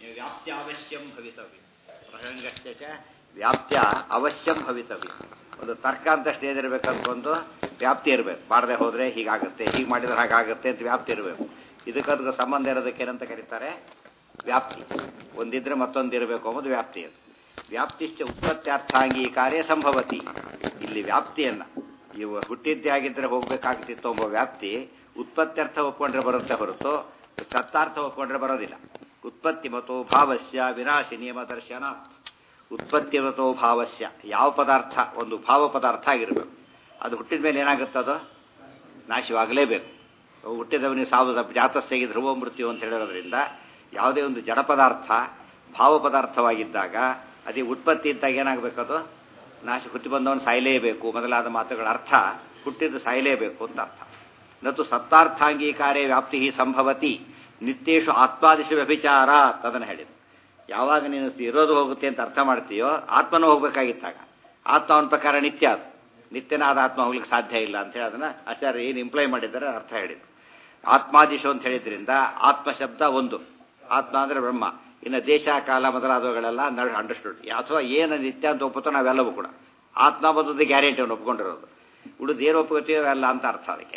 ವ್ಯಾಪ್ತಿ ಅವಶ್ಯಂ ಭವಿತವ್ಯ ಪ್ರಸಂಗಶ್ಚ ಚ ವ್ಯಾಪ್ತ್ಯ ಅವಶ್ಯಂ ಭವಿತವ್ಯ ಒಂದು ತರ್ಕ ಅಂತ ಸ್ಟೇಜ್ ಇರಬೇಕಂತ ಒಂದು ವ್ಯಾಪ್ತಿ ಇರಬೇಕು ಮಾಡದೆ ಹೋದ್ರೆ ಹೀಗಾಗುತ್ತೆ ಹೀಗೆ ಮಾಡಿದ್ರೆ ಹಾಗಾಗುತ್ತೆ ಅಂತ ವ್ಯಾಪ್ತಿ ಇರಬೇಕು ಇದಕ್ಕದಕ್ಕೆ ಸಂಬಂಧ ಇರೋದಕ್ಕೆ ಏನಂತ ಕರೀತಾರೆ ವ್ಯಾಪ್ತಿ ಒಂದಿದ್ರೆ ಮತ್ತೊಂದು ಇರಬೇಕು ಅನ್ನೋದು ವ್ಯಾಪ್ತಿ ಅದು ವ್ಯಾಪ್ತಿಶ್ಚ ಉತ್ಪತ್ತ್ಯಾರ್ಥಾಂಗೀಕಾರ್ಯ ಸಂಭವತಿ ಇಲ್ಲಿ ವ್ಯಾಪ್ತಿಯನ್ನ ಇವು ಹುಟ್ಟಿದ್ದೇ ಆಗಿದ್ರೆ ಹೋಗ್ಬೇಕಾಗ್ತಿತ್ತು ಎಂಬ ವ್ಯಾಪ್ತಿ ಉತ್ಪತ್ತ್ಯರ್ಥ ಒಪ್ಕೊಂಡ್ರೆ ಬರುತ್ತೆ ಹೊರತು ಸತ್ತಾರ್ಥ ಒಪ್ಕೊಂಡ್ರೆ ಬರೋದಿಲ್ಲ ಉತ್ಪತ್ತಿ ಮತೋ ಭಾವಸ್ಯ ವಿನಾಶಿ ನಿಯಮ ದರ್ಶನ ಉತ್ಪತ್ತಿ ಮತೋ ಭಾವಸ್ಯ ಯಾವ ಪದಾರ್ಥ ಒಂದು ಭಾವ ಪದಾರ್ಥ ಆಗಿರಬೇಕು ಅದು ಹುಟ್ಟಿದ ಮೇಲೆ ಏನಾಗುತ್ತದು ನಾಶವಾಗಲೇಬೇಕು ಹುಟ್ಟಿದವನಿಗೆ ಸಾವು ಜಾತಸ್ಸಿಗೆ ಧ್ರುವ ಮೃತ್ಯು ಅಂತ ಹೇಳಿರೋದ್ರಿಂದ ಯಾವುದೇ ಒಂದು ಜಡ ಪದಾರ್ಥ ಭಾವ ಪದಾರ್ಥವಾಗಿದ್ದಾಗ ಅದೇ ಉತ್ಪತ್ತಿ ಇದ್ದಾಗ ಏನಾಗಬೇಕದು ನಾಶ ಹುಟ್ಟಿ ಬಂದವನು ಸಾಯಲೇಬೇಕು ಮೊದಲಾದ ಮಾತುಗಳ ಅರ್ಥ ಹುಟ್ಟಿದ್ದು ಸಾಯಲೇಬೇಕು ಅಂತ ಅರ್ಥ ನತು ಸತ್ತಾರ್ಥಾಂಗೀಕಾರೇ ವ್ಯಾಪ್ತಿ ಸಂಭವತಿ ನಿತ್ಯೇಶು ಆತ್ಮಾದಿಶ ವ್ಯಭಿಚಾರ ಅದನ್ನು ಹೇಳಿದ್ರು ಯಾವಾಗ ನೀನು ಇರೋದು ಹೋಗುತ್ತೆ ಅಂತ ಅರ್ಥ ಮಾಡ್ತೀಯೋ ಆತ್ಮನೂ ಹೋಗ್ಬೇಕಾಗಿತ್ತಾಗ ಆತ್ಮ ಅವನ ಪ್ರಕಾರ ನಿತ್ಯ ಅದು ನಿತ್ಯನಾದ ಆತ್ಮ ಹೋಗ್ಲಿಕ್ಕೆ ಸಾಧ್ಯ ಇಲ್ಲ ಅಂತ ಹೇಳಿ ಅದನ್ನ ಆಚಾರ್ಯ ಏನು ಇಂಪ್ಲೈ ಮಾಡಿದ್ದಾರೆ ಅರ್ಥ ಹೇಳಿದ್ರು ಆತ್ಮಾದಿಶು ಅಂತ ಹೇಳಿದ್ರಿಂದ ಆತ್ಮ ಶಬ್ದ ಒಂದು ಆತ್ಮ ಅಂದ್ರೆ ಬ್ರಹ್ಮ ಇನ್ನು ದೇಶ ಕಾಲ ಮೊದಲಾದವುಗಳೆಲ್ಲ ಅಂಡರ್ಸ್ಟುಡ್ ಅಥವಾ ಏನು ನಿತ್ಯ ಅಂತ ಒಪ್ಪುತ್ತೋ ನಾವೆಲ್ಲವೂ ಕೂಡ ಆತ್ಮ ಬಂದದ್ದು ಗ್ಯಾರಂಟಿ ಅವನು ಒಪ್ಕೊಂಡಿರೋದು ಉಳಿದು ಏನು ಒಪ್ಕೋತೀವೋ ಅಲ್ಲ ಅಂತ ಅರ್ಥ ಅದಕ್ಕೆ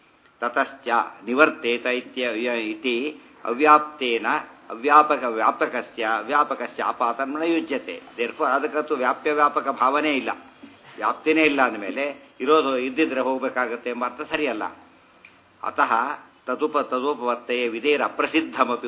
ತತಶ್ಚ ನಿವರ್ತೇತ ಇತ್ಯ ಇತಿ ಅವ್ಯಾಪ್ತೇನ ಅವ್ಯಾಪಕ ವ್ಯಾಪಕಸ್ಯ ವ್ಯಾಪಕಸ್ಯ ಆಪಾತನ್ಮನ ಯುಜ್ಯತೆ ದೇರ್ಫೋ ಅದಕ್ಕಂತೂ ವ್ಯಾಪ್ಯ ವ್ಯಾಪಕ ಭಾವನೆ ಇಲ್ಲ ವ್ಯಾಪ್ತಿನೇ ಇಲ್ಲ ಅಂದಮೇಲೆ ಇರೋದು ಇದ್ದಿದ್ರೆ ಹೋಗಬೇಕಾಗತ್ತೆ ಎಂಬ ಅರ್ಥ ಸರಿಯಲ್ಲ ಅತಃ ತದುಪ ತದೋಪವರ್ತೆಯ ವಿಧೇರ ಅಪ್ರಸಿದ್ಧಮಪಿ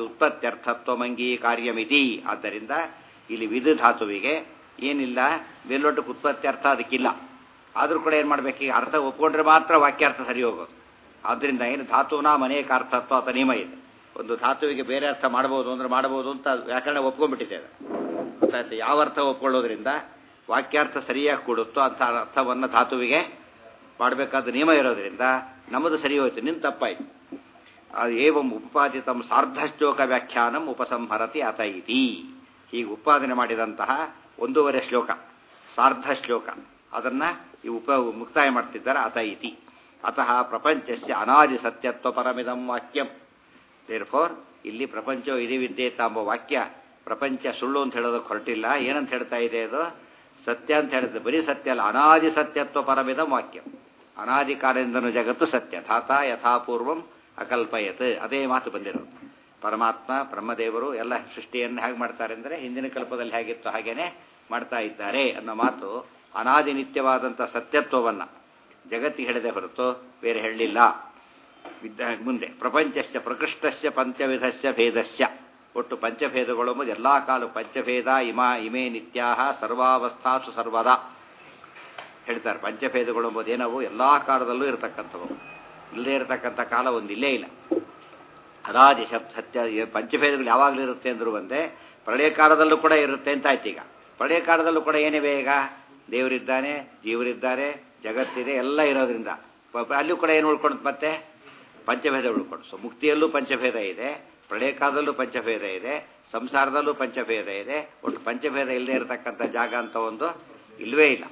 ಉತ್ಪತ್ತ್ಯರ್ಥತ್ವಮಂಗೀಕಾರ್ಯಮಿತಿ ಆದ್ದರಿಂದ ಇಲ್ಲಿ ವಿಧ ಧಾತುವಿಗೆ ಏನಿಲ್ಲ ಮೇಲ್ನೋಟಕ್ಕೆ ಉತ್ಪತ್ತ್ಯರ್ಥ ಅದಕ್ಕಿಲ್ಲ ಆದರೂ ಕೂಡ ಏನು ಮಾಡಬೇಕು ಈಗ ಅರ್ಥ ಒಪ್ಕೊಂಡ್ರೆ ಮಾತ್ರ ವಾಕ್ಯಾರ್ಥ ಸರಿ ಹೋಗೋದು ಆದ್ದರಿಂದ ಏನು ಧಾತುವಿನ ಅನೇಕ ಅರ್ಥತ್ವ ಅಥವಾ ನಿಯಮ ಇದೆ ಒಂದು ಧಾತುವಿಗೆ ಬೇರೆ ಅರ್ಥ ಮಾಡಬಹುದು ಅಂದ್ರೆ ಮಾಡಬಹುದು ಅಂತ ವ್ಯಾಕರಣ ಒಪ್ಕೊಂಡ್ಬಿಟ್ಟಿದೆ ಗೊತ್ತಾಯ್ತು ಯಾವ ಅರ್ಥ ಒಪ್ಕೊಳ್ಳೋದ್ರಿಂದ ವಾಕ್ಯಾರ್ಥ ಸರಿಯಾಗಿ ಕೊಡುತ್ತೋ ಅಂತ ಅರ್ಥವನ್ನು ಧಾತುವಿಗೆ ಮಾಡಬೇಕಾದ ನಿಯಮ ಇರೋದ್ರಿಂದ ನಮ್ಮದು ಸರಿ ಹೋಯ್ತು ನಿನ್ನ ತಪ್ಪಾಯ್ತು ಅದು ಏವಂ ಉಪಾದಿತಂ ಸಾರ್ಧಶ್ಲೋಕ ವ್ಯಾಖ್ಯಾನಂ ಉಪಸಂಹರತಿ ಅತ ಇತಿ ಹೀಗೆ ಉತ್ಪಾದನೆ ಮಾಡಿದಂತಹ ಒಂದೂವರೆ ಶ್ಲೋಕ ಸಾರ್ಧ ಶ್ಲೋಕ ಅದನ್ನ ಈ ಉಪ ಮುಕ್ತಾಯ ಮಾಡ್ತಿದ್ದಾರೆ ಅತ ಇತಿ ಅತಃ ಪ್ರಪಂಚಸ್ಯ ಅನಾದಿ ಸತ್ಯತ್ವ ಪರಮಿದಂ ವಾಕ್ಯಂ ದೇರ್ ಫೋರ್ ಇಲ್ಲಿ ಪ್ರಪಂಚವು ಇದೇ ವಿದ್ಯೆ ಎಂಬ ವಾಕ್ಯ ಪ್ರಪಂಚ ಸುಳ್ಳು ಅಂತ ಹೇಳೋದಕ್ಕೆ ಹೊರಟಿಲ್ಲ ಏನಂತ ಹೇಳ್ತಾ ಇದೆ ಅದು ಸತ್ಯ ಅಂತ ಹೇಳಿದ್ರೆ ಬರೀ ಸತ್ಯ ಅಲ್ಲ ಅನಾದಿ ಸತ್ಯತ್ವ ಪರಮಿದಂ ವಾಕ್ಯ ಅನಾದಿ ಕಾಲದಿಂದನೂ ಜಗತ್ತು ಸತ್ಯ ಧಾತ ಯಥಾಪೂರ್ವಂ ಅಕಲ್ಪಯತ್ ಅದೇ ಮಾತು ಬಂದಿರೋದು ಪರಮಾತ್ಮ ಬ್ರಹ್ಮದೇವರು ಎಲ್ಲ ಸೃಷ್ಟಿಯನ್ನು ಹೇಗೆ ಮಾಡ್ತಾರೆ ಅಂದರೆ ಹಿಂದಿನ ಕಲ್ಪದಲ್ಲಿ ಹೇಗಿತ್ತು ಹಾಗೇನೆ ಮಾಡ್ತಾ ಇದ್ದಾರೆ ಅನ್ನೋ ಮಾತು ಅನಾದಿ ನಿತ್ಯವಾದಂಥ ಸತ್ಯತ್ವವನ್ನ ಜಗತ್ತಿಗೆ ಹೇಳಿದೆ ಹೊರತು ಬೇರೆ ಹೇಳಲಿಲ್ಲ ವಿದ್ಯ ಮುಂದೆ ಪ್ರಪಂಚಸ್ಯ ಪ್ರಕೃಷ್ಟಸ್ಯ ಪಂಚವಿಧಸ್ಯ ಭೇದಸ್ಯ ಒಟ್ಟು ಪಂಚಭೇದಗಳು ಎಂಬುದು ಎಲ್ಲಾ ಕಾಲ ಪಂಚಭೇದ ಇಮ ಇಮೇ ನಿತ್ಯಾಹ ಸರ್ವಾವಸ್ಥಾಸು ಸರ್ವದಾ ಹೇಳ್ತಾರೆ ಪಂಚಭೇದಗಳು ಎಂಬುದು ಏನವು ಎಲ್ಲಾ ಕಾಲದಲ್ಲೂ ಇರತಕ್ಕಂಥವು ಇಲ್ಲದೆ ಇರತಕ್ಕಂಥ ಕಾಲ ಒಂದು ಇಲ್ಲೇ ಇಲ್ಲ ಅನಾದಿ ಶಬ್ದ ಸತ್ಯ ಪಂಚಭೇದಗಳು ಯಾವಾಗಲೂ ಇರುತ್ತೆ ಅಂದ್ರು ಒಂದೇ ಪ್ರಳಯ ಕಾಲದಲ್ಲೂ ಕೂಡ ಇರುತ್ತೆ ಅಂತ ಆಯ್ತು ಈಗ ಪ್ರಳಯ ಕಾಲದಲ್ಲೂ ಕೂಡ ಏನಿವೆ ಈಗ ದೇವರಿದ್ದಾನೆ ಜೀವರಿದ್ದಾರೆ ಜಗತ್ತಿದೆ ಎಲ್ಲ ಇರೋದ್ರಿಂದ ಅಲ್ಲೂ ಕೂಡ ಏನು ಉಳ್ಕೊಂಡು ಮತ್ತೆ ಪಂಚಭೇದ ಉಳ್ಕೊಂಡು ಸೊ ಮುಕ್ತಿಯಲ್ಲೂ ಪಂಚಭೇದ ಇದೆ ಪ್ರಳಯ ಕಾಲದಲ್ಲೂ ಪಂಚಭೇದ ಇದೆ ಸಂಸಾರದಲ್ಲೂ ಪಂಚಭೇದ ಇದೆ ಒಟ್ಟು ಪಂಚಭೇದ ಇಲ್ಲದೆ ಇರತಕ್ಕಂಥ ಜಾಗ ಅಂತ ಒಂದು ಇಲ್ವೇ ಇಲ್ಲ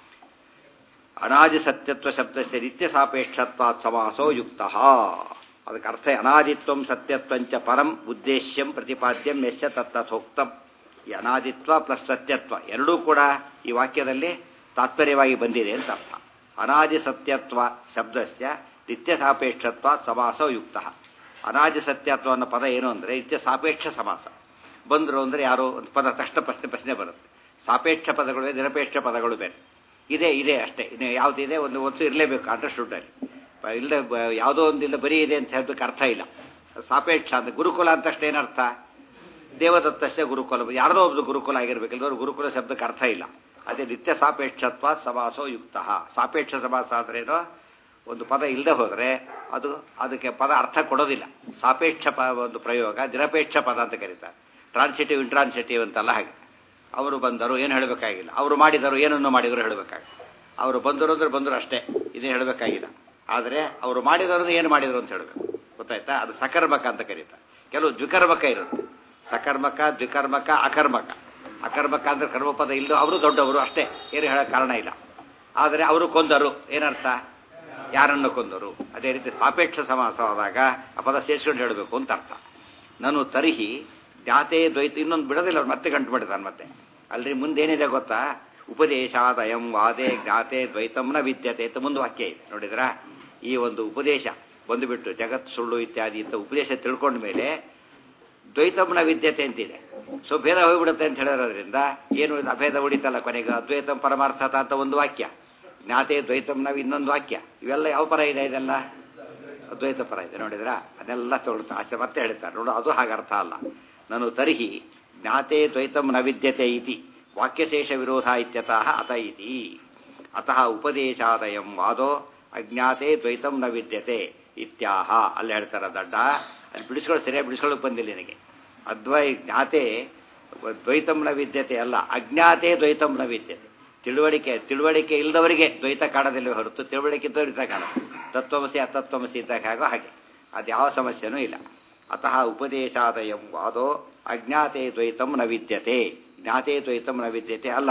ಅನಾದಿ ಸತ್ಯತ್ವ ಶಬ್ದಸ್ಯ ನಿತ್ಯ ಸಾಪೇಕ್ಷತ್ವ ಸಮಾಸೋ ಯುಕ್ತ ಅದಕ್ಕೆ ಅರ್ಥ ಅನಾದಿತ್ವಂ ಸತ್ಯತ್ವಂಚ ಪರಂ ಉದ್ದೇಶ್ಯಂ ಪ್ರತಿಪಾದ್ಯಂ ಯಶ್ಚ ತತ್ತಥೋಕ್ತಂ ಈ ಅನಾದಿತ್ವ ಪ್ಲಸ್ ಸತ್ಯತ್ವ ಎರಡೂ ಕೂಡ ಈ ವಾಕ್ಯದಲ್ಲಿ ತಾತ್ಪರ್ಯವಾಗಿ ಬಂದಿದೆ ಅಂತ ಅರ್ಥ ಅನಾದಿ ಸತ್ಯತ್ವ ಶಬ್ದಸ್ಯ ನಿತ್ಯ ಸಾಪೇಕ್ಷತ್ವ ಸಮಾಸೋ ಯುಕ್ತ ಅನಾದಿ ಸತ್ಯತ್ವ ಅನ್ನೋ ಪದ ಏನು ಅಂದರೆ ನಿತ್ಯ ಸಾಪೇಕ್ಷ ಸಮಾಸ ಬಂದರು ಅಂದರೆ ಯಾರೋ ಒಂದು ಪದ ತಕ್ಷಣ ಪ್ರಶ್ನೆ ಪ್ರಶ್ನೆ ಬರುತ್ತೆ ಸಾಪೇಕ್ಷ ಪದಗಳು ಬೇರೆ ನಿರಪೇಕ್ಷ ಪದಗಳು ಬೇರೆ ಇದೆ ಇದೆ ಅಷ್ಟೇ ಇನ್ನು ಯಾವುದಿದೆ ಒಂದು ಒಂದು ಇರಲೇಬೇಕು ಅಂಡರ್ಸ್ಟುಡ್ಡಲ್ಲಿ ಇಲ್ಲದೆ ಯಾವುದೋ ಒಂದು ಇಲ್ಲ ಬರೀ ಇದೆ ಅಂತ ಹೇಳೋದಕ್ಕೆ ಅರ್ಥ ಇಲ್ಲ ಸಾಪೇಕ್ಷ ಅಂತ ಗುರುಕುಲ ಅಂತಷ್ಟೇ ಏನರ್ಥ ದೇವದತ್ತಷ್ಟೇ ಗುರುಕುಲ ಯಾರದೋ ಒಬ್ಬರು ಗುರುಕುಲ ಆಗಿರ್ಬೇಕು ಇಲ್ಲದವ್ರು ಗುರುಕುಲ ಶಬ್ದಕ್ಕೆ ಅರ್ಥ ಇಲ್ಲ ಅದೇ ನಿತ್ಯ ಸಾಪೇಕ್ಷತ್ವ ಸಮಾಸೋ ಯುಕ್ತ ಸಾಪೇಕ್ಷ ಸಮಾಸ ಅಂದ್ರೇನೋ ಒಂದು ಪದ ಇಲ್ಲದೆ ಹೋದರೆ ಅದು ಅದಕ್ಕೆ ಪದ ಅರ್ಥ ಕೊಡೋದಿಲ್ಲ ಸಾಪೇಕ್ಷ ಪ ಒಂದು ಪ್ರಯೋಗ ನಿರಪೇಕ್ಷ ಪದ ಅಂತ ಕರೀತಾರೆ ಟ್ರಾನ್ಸಿಟಿವ್ ಇಂಟ್ರಾನ್ಸಿಟಿವ್ ಅಂತೆಲ್ಲ ಹಾಗೆ ಅವರು ಬಂದರು ಏನು ಹೇಳಬೇಕಾಗಿಲ್ಲ ಅವರು ಮಾಡಿದರು ಏನನ್ನು ಮಾಡಿದರು ಹೇಳಬೇಕಾಗಿಲ್ಲ ಅವರು ಬಂದರು ಅಂದ್ರೆ ಬಂದರು ಅಷ್ಟೇ ಇದೇ ಹೇಳಬೇಕಾಗಿಲ್ಲ ಆದರೆ ಅವರು ಮಾಡಿದವರು ಏನು ಮಾಡಿದರು ಅಂತ ಹೇಳಬೇಕು ಗೊತ್ತಾಯ್ತಾ ಅದು ಸಕರ್ಮಕ ಅಂತ ಕರೀತಾರೆ ಕೆಲವು ದ್ವಿಕರ್ಮಕ ಇರುತ್ತೆ ಸಕರ್ಮಕ ದ್ವಿಕರ್ಮಕ ಅಕರ್ಮಕ ಅಕರ್ಮಕ ಅಂದ್ರೆ ಕರ್ಮಪದ ಇಲ್ಲದ ಅವರು ದೊಡ್ಡವರು ಅಷ್ಟೇ ಏನು ಹೇಳೋಕ್ಕೆ ಕಾರಣ ಇಲ್ಲ ಆದರೆ ಅವರು ಕೊಂದರು ಏನರ್ಥ ಯಾರನ್ನು ಕೊಂದರು ಅದೇ ರೀತಿ ಸಾಪೇಕ್ಷ ಸಮಾಸವಾದಾಗ ಆ ಪದ ಸೇರಿಸ್ಕೊಂಡು ಹೇಳಬೇಕು ಅಂತ ಅರ್ಥ ನಾನು ತರ್ಹಿ ಜ್ಞಾತೆ ದ್ವೈತ ಇನ್ನೊಂದು ಬಿಡೋದಿಲ್ಲ ಅವ್ರು ಮತ್ತೆ ಗಂಟು ಬಿಡ್ತಾನೆ ಮತ್ತೆ ಅಲ್ರಿ ಮುಂದೇನಿದೆ ಗೊತ್ತಾ ಉಪದೇಶಾದಯಂ ವಾದೆ ಜ್ಞಾತೆ ದ್ವೈತಂನ ವಿದ್ಯತೆ ಅಂತ ಮುಂದೆ ವಾಕ್ಯ ಇದೆ ನೋಡಿದ್ರಾ ಈ ಒಂದು ಉಪದೇಶ ಬಂದುಬಿಟ್ಟು ಜಗತ್ ಸುಳ್ಳು ಇತ್ಯಾದಿ ಅಂತ ಉಪದೇಶ ತಿಳ್ಕೊಂಡ ಮೇಲೆ ದ್ವೈತಂನ ವಿದ್ಯತೆ ಅಂತಿದೆ ಸೊ ಭೇದ ಹೋಗ್ಬಿಡುತ್ತೆ ಅಂತ ಹೇಳಿರೋದ್ರಿಂದ ಏನು ಇದು ಅಭೇದ ಉಳಿತಲ್ಲ ಕೊನೆಗೆ ಅದ್ವೈತಂ ಪರಮಾರ್ಥತ ಅಂತ ಒಂದು ವಾಕ್ಯ ಜ್ಞಾತೆ ದ್ವೈತಂನ ಇನ್ನೊಂದು ವಾಕ್ಯ ಇವೆಲ್ಲ ಯಾವ ಪರ ಇದೆ ಇದೆಲ್ಲ ಅದ್ವೈತ ಪರ ಇದೆ ನೋಡಿದ್ರಾ ಅದೆಲ್ಲ ತಗೊಳ್ತಾ ಆಚೆ ಮತ್ತೆ ಹೇಳ್ತಾರೆ ನೋಡು ಅದು ಹಾಗೆ ಅರ್ಥ ಅಲ್ಲ ನಾನು ತರ್ಹಿ ಜ್ಞಾತೆ ದ್ವೈತಂ ನ ವಿದ್ಯತೆ ಇತಿ ವಾಕ್ಯಶೇಷ ವಿರೋಧ ಇತ್ಯತಃ ಅತ ಇತಿ ಅತಃ ಉಪದೇಶಾದಯಂ ವಾದೋ ಅಜ್ಞಾತೆ ದ್ವೈತಂ ನ ವಿದ್ಯತೆ ಇತ್ಯಾಹ ಅಲ್ಲಿ ಹೇಳ್ತಾರ ದಡ್ಡ ಅಲ್ಲಿ ಬಿಡಿಸ್ಕೊಳ್ಳೋ ಸರಿಯಾಗಿ ಬಿಡಿಸ್ಕೊಳ್ಳೋಕೆ ಬಂದಿಲ್ಲ ನಿನಗೆ ಅದ್ವೈ ಜ್ಞಾತೆ ದ್ವೈತಂನ ವಿದ್ಯತೆ ಅಲ್ಲ ಅಜ್ಞಾತೆ ದ್ವೈತಂನ ವಿದ್ಯತೆ ತಿಳುವಳಿಕೆ ತಿಳುವಳಿಕೆ ಇಲ್ಲದವರಿಗೆ ದ್ವೈತ ಕಾಣೋದಿಲ್ಲ ಹೊರತು ತಿಳುವಳಿಕೆ ಇದ್ದವರಿಗೆ ಕಾಣೋದು ತತ್ವಮಸಿ ಅತತ್ವಮಸಿ ಇದ್ದಾಗ ಹಾಗೋ ಹಾಗೆ ಅದು ಯಾವ ಸಮಸ್ಯೆನೂ ಇಲ್ಲ ಅತಃ ಉಪದೇಶಾದಯಂ ವಾದೋ ಅಜ್ಞಾತೆ ದ್ವೈತಂ ನ ವಿದ್ಯತೆ ಜ್ಞಾತೆ ದ್ವೈತಂ ನ ವಿದ್ಯತೆ ಅಲ್ಲ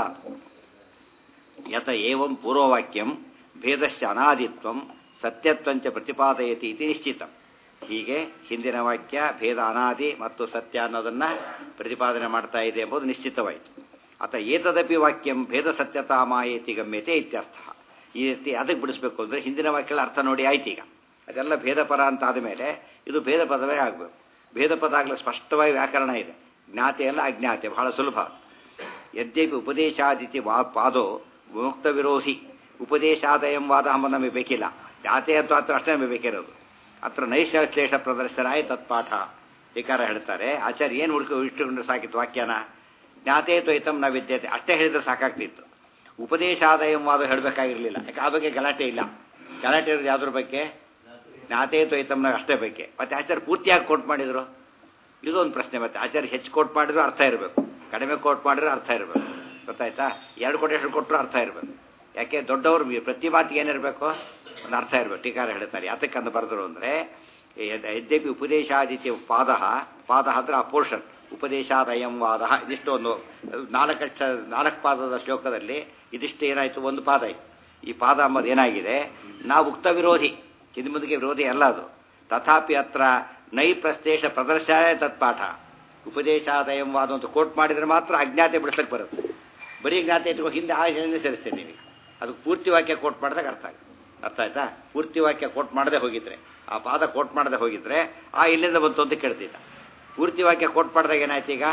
ಯತ ಏವಂ ಪೂರ್ವವಾಕ್ಯಂ ಭೇದಶ್ಚ ಅನಾದಿತ್ವಂ ಸತ್ಯತ್ವಂಚ ಪ್ರತಿಪಾದಯತಿ ಇತಿ ನಿಶ್ಚಿತಂ ಹೀಗೆ ಹಿಂದಿನ ವಾಕ್ಯ ಭೇದ ಅನಾದಿ ಮತ್ತು ಸತ್ಯ ಅನ್ನೋದನ್ನ ಪ್ರತಿಪಾದನೆ ಮಾಡ್ತಾ ಇದೆ ಎಂಬುದು ನಿಶ್ಚಿತವಾಯಿತು ಅತ ಏತದಪಿ ವಾಕ್ಯಂ ಭೇದ ಸತ್ಯತಾ ಮಾಯೇತಿ ಗಮ್ಯತೆ ಇತ್ಯರ್ಥ ಈ ರೀತಿ ಅದಕ್ಕೆ ಬಿಡಿಸ್ಬೇಕು ಅಂದರೆ ಹಿಂದಿನ ವಾಕ್ಯಗಳ ಅರ್ಥ ನೋಡಿ ಆಯ್ತು ಈಗ ಅದೆಲ್ಲ ಭೇದ ಪದ ಅಂತ ಆದಮೇಲೆ ಇದು ಭೇದ ಪದವೇ ಆಗಬೇಕು ಭೇದ ಪದ ಆಗಲು ಸ್ಪಷ್ಟವಾಗಿ ವ್ಯಾಕರಣ ಇದೆ ಜ್ಞಾತೆ ಅಲ್ಲ ಅಜ್ಞಾತೆ ಬಹಳ ಸುಲಭ ಯದ್ಯಪಿ ಉಪದೇಶಾದಿತಿ ವಾ ಪಾದೋ ಮುಕ್ತ ವಿರೋಧಿ ಉಪದೇಶಾದಯಂ ವಾದ ಎಂಬ ನಮಗೆ ಬೇಕಿಲ್ಲ ಜ್ಞಾತೆ ಅಥವಾ ಅತ್ರ ಅಷ್ಟೇ ನಮಗೆ ಬೇಕಿರೋದು ಅತ್ರ ನೈಶ್ಲೇಷ ಪ್ರದರ್ಶನಾಯ ತತ್ಪಾಠ ವಿಕಾರ ಹೇಳ್ತಾರೆ ಆಚಾರ್ಯ ಏನು ಹುಡುಕ ಇಟ್ಟುಕೊಂಡ್ರೆ ಸಾಕಿತ್ತು ವಾಕ್ಯನ ಜ್ಞಾತೆ ದ್ವೈತಂ ನ ವಿದ್ಯತೆ ಅಷ್ಟೇ ಹೇಳಿದ್ರೆ ಸಾಕಾಗ್ತಿತ್ತು ಉಪದೇಶಾದಯಂ ವಾದ ಹೇಳಬೇಕಾಗಿರಲಿಲ್ಲ ಯಾಕೆ ಆ ಬಗ್ಗೆ ಗಲಾಟೆ ಇಲ್ಲ ಗಲಾಟೆ ಇರೋದು ಯಾವ್ದ್ರ ಬಗ್ಗೆ ಜ್ಞಾತೆ ದ್ವೈತಂನ ಅಷ್ಟೇ ಬಗ್ಗೆ ಮತ್ತೆ ಆಚಾರ್ಯ ಪೂರ್ತಿಯಾಗಿ ಕೋಟ್ ಮಾಡಿದ್ರು ಇದೊಂದು ಪ್ರಶ್ನೆ ಮತ್ತೆ ಆಚಾರ್ಯ ಹೆಚ್ಚು ಕೋಟ್ ಮಾಡಿದ್ರು ಅರ್ಥ ಇರಬೇಕು ಕಡಿಮೆ ಕೋಟ್ ಮಾಡಿದ್ರೆ ಅರ್ಥ ಇರಬೇಕು ಗೊತ್ತಾಯ್ತಾ ಎರಡು ಕೊಟೇಶನ್ ಕೊಟ್ಟರು ಅರ್ಥ ಇರಬೇಕು ಯಾಕೆ ದೊಡ್ಡವರು ಪ್ರತಿ ಮಾತಿಗೆ ಏನಿರಬೇಕು ಒಂದು ಅರ್ಥ ಇರಬೇಕು ಟೀಕಾರ ಹೇಳ್ತಾರೆ ಯಾತಕ್ಕಂತ ಬರೆದ್ರು ಅಂದರೆ ಯದ್ಯಪಿ ಉಪದೇಶಾದಿತ್ಯ ಪಾದ ಪಾದ ಅಂದ್ರೆ ಆ ಪೋರ್ಷನ್ ಉಪದೇಶಾದಯಂ ವಾದ ಇದಿಷ್ಟು ಒಂದು ನಾಲ್ಕಕ್ಷ ನಾಲ್ಕು ಪಾದದ ಶ್ಲೋಕದಲ್ಲಿ ಇದಿಷ್ಟು ಏನಾಯಿತು ಒಂದು ಪಾದ ಇತ್ತು ಈ ಪಾದ ಅಂಬದು ಏನಾಗಿದೆ ನಾವು ಉಕ್ತ ವಿರೋಧಿ ಇದು ಮುಂದಿಗೆ ವಿರೋಧಿ ಅಲ್ಲ ಅದು ತಥಾಪಿ ಹತ್ರ ನೈ ಪ್ರಸ್ತೇಶ ಪ್ರದರ್ಶನ ತತ್ಪಾಠ ಉಪದೇಶಾದಯಂ ವಾದ ಅಂತ ಕೋಟ್ ಮಾಡಿದರೆ ಮಾತ್ರ ಅಜ್ಞಾತೆ ಬಿಡಿಸ್ಲಿಕ್ಕೆ ಬರುತ್ತೆ ಬರೀ ಜ್ಞಾತೆ ಇಟ್ಕೊಂಡು ಹಿಂದೆ ಆ ಜನನೇ ಸೇರಿಸ್ತೇನೆ ನೀವು ಅದು ಪೂರ್ತಿ ವಾಕ್ಯ ಕೋಟ್ ಮಾಡಿದಾಗ ಅರ್ಥ ಆಗುತ್ತೆ ಅರ್ಥ ಆಯ್ತಾ ಪೂರ್ತಿ ವಾಕ್ಯ ಕೋಟ್ ಮಾಡದೆ ಹೋಗಿದ್ರೆ ಆ ಪಾದ ಕೋಟ್ ಮಾಡದೆ ಹೋಗಿದ್ರೆ ಆ ಇಲ್ಲಿಂದ ಬಂತು ಅಂತ ಕೇಳ್ತಿದ್ದ ಪೂರ್ತಿ ವಾಕ್ಯ ಕೋಟ್ ಮಾಡಿದಾಗ ಏನಾಯ್ತು ಈಗ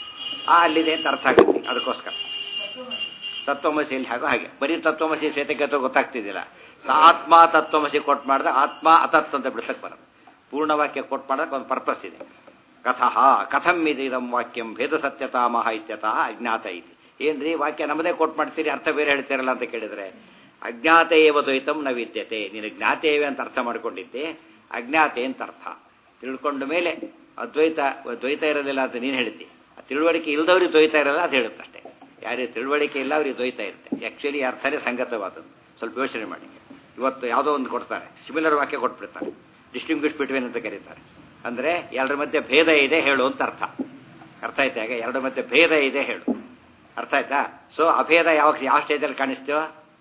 ಆ ಅಲ್ಲಿದೆ ಅಂತ ಅರ್ಥ ಆಗುತ್ತೆ ಅದಕ್ಕೋಸ್ಕರ ತತ್ವಮಸಿ ಇಲ್ಲಿ ಹಾಗೋ ಹಾಗೆ ಬರೀ ತತ್ವಮಸಿ ಸೇತಕ್ಕೆ ಗೊತ್ತಾಗ್ತಿದ್ದಿಲ್ಲ ಸ ಆತ್ಮ ತತ್ವಮಸಿ ಕೊಟ್ ಮಾಡಿದ ಆತ್ಮ ಅತತ್ ಅಂತ ಬಿಡ್ಸಕ್ ಬರೋದು ಪೂರ್ಣ ವಾಕ್ಯ ಕೊಟ್ ಮಾಡೋಕೆ ಒಂದು ಪರ್ಪಸ್ ಇದೆ ಕಥಃ ಕಥಂ ಇದಂ ವಾಕ್ಯಂ ಭೇದ ಸತ್ಯತಾಮಹ ಇತ್ಯತಃ ಅಜ್ಞಾತ ಇದೆ ಏನ್ರಿ ವಾಕ್ಯ ನಮ್ಮದೇ ಕೊಟ್ ಮಾಡ್ತೀರಿ ಅರ್ಥ ಬೇರೆ ಹೇಳ್ತೀರಲ್ಲ ಅಂತ ಕೇಳಿದ್ರೆ ಅಜ್ಞಾತೆ ಏವ ದ್ವೈತಂ ನ ವಿದ್ಯತೆ ನೀನು ಜ್ಞಾತೇವೆ ಅಂತ ಅರ್ಥ ಮಾಡ್ಕೊಂಡಿದ್ದೆ ಅಜ್ಞಾತೆ ಅಂತ ಅರ್ಥ ತಿಳ್ಕೊಂಡ ಮೇಲೆ ಅದ್ವೈತ ದ್ವೈತ ಇರೋದಿಲ್ಲ ಅಂತ ನೀನು ಹೇಳ್ತಿ ತಿಳುವಳಿಕೆ ಇಲ್ಲದವ್ರಿಗೆ ದ್ವೈತ ಇರಲ್ಲ ಅದು ಹೇಳುತ್ತಷ್ಟೇ ಯಾರಿಗೆ ತಿಳುವಳಿಕೆ ಇಲ್ಲ ಅವ್ರಿಗೆ ದ್ವೈತ ಇರುತ್ತೆ ಆ್ಯಕ್ಚುಲಿ ಅರ್ಥನೇ ಸಂಗತವಾದದ್ದು ಸ್ವಲ್ಪ ಯೋಚನೆ ಮಾಡಿ ಇವತ್ತು ಯಾವುದೋ ಒಂದು ಕೊಡ್ತಾರೆ ಸಿಮಿಲರ್ ವಾಕ್ಯ ಕೊಟ್ಬಿಡ್ತಾರೆ ಡಿಸ್ಟಿಂಗ್ವಿಷ್ ಬಿಟ್ವೀನ್ ಅಂತ ಕರೀತಾರೆ ಅಂದರೆ ಎರಡರ ಮಧ್ಯೆ ಭೇದ ಇದೆ ಹೇಳು ಅಂತ ಅರ್ಥ ಅರ್ಥ ಆಯ್ತಾ ಈಗ ಎರಡರ ಮಧ್ಯೆ ಭೇದ ಇದೆ ಹೇಳು ಅರ್ಥ ಆಯ್ತಾ ಸೊ ಅಭೇದ ಯಾವ ಯಾವ ಸ್ಟೇಜಲ್ಲಿ ಕಾಣಿಸ್ತೀವೋ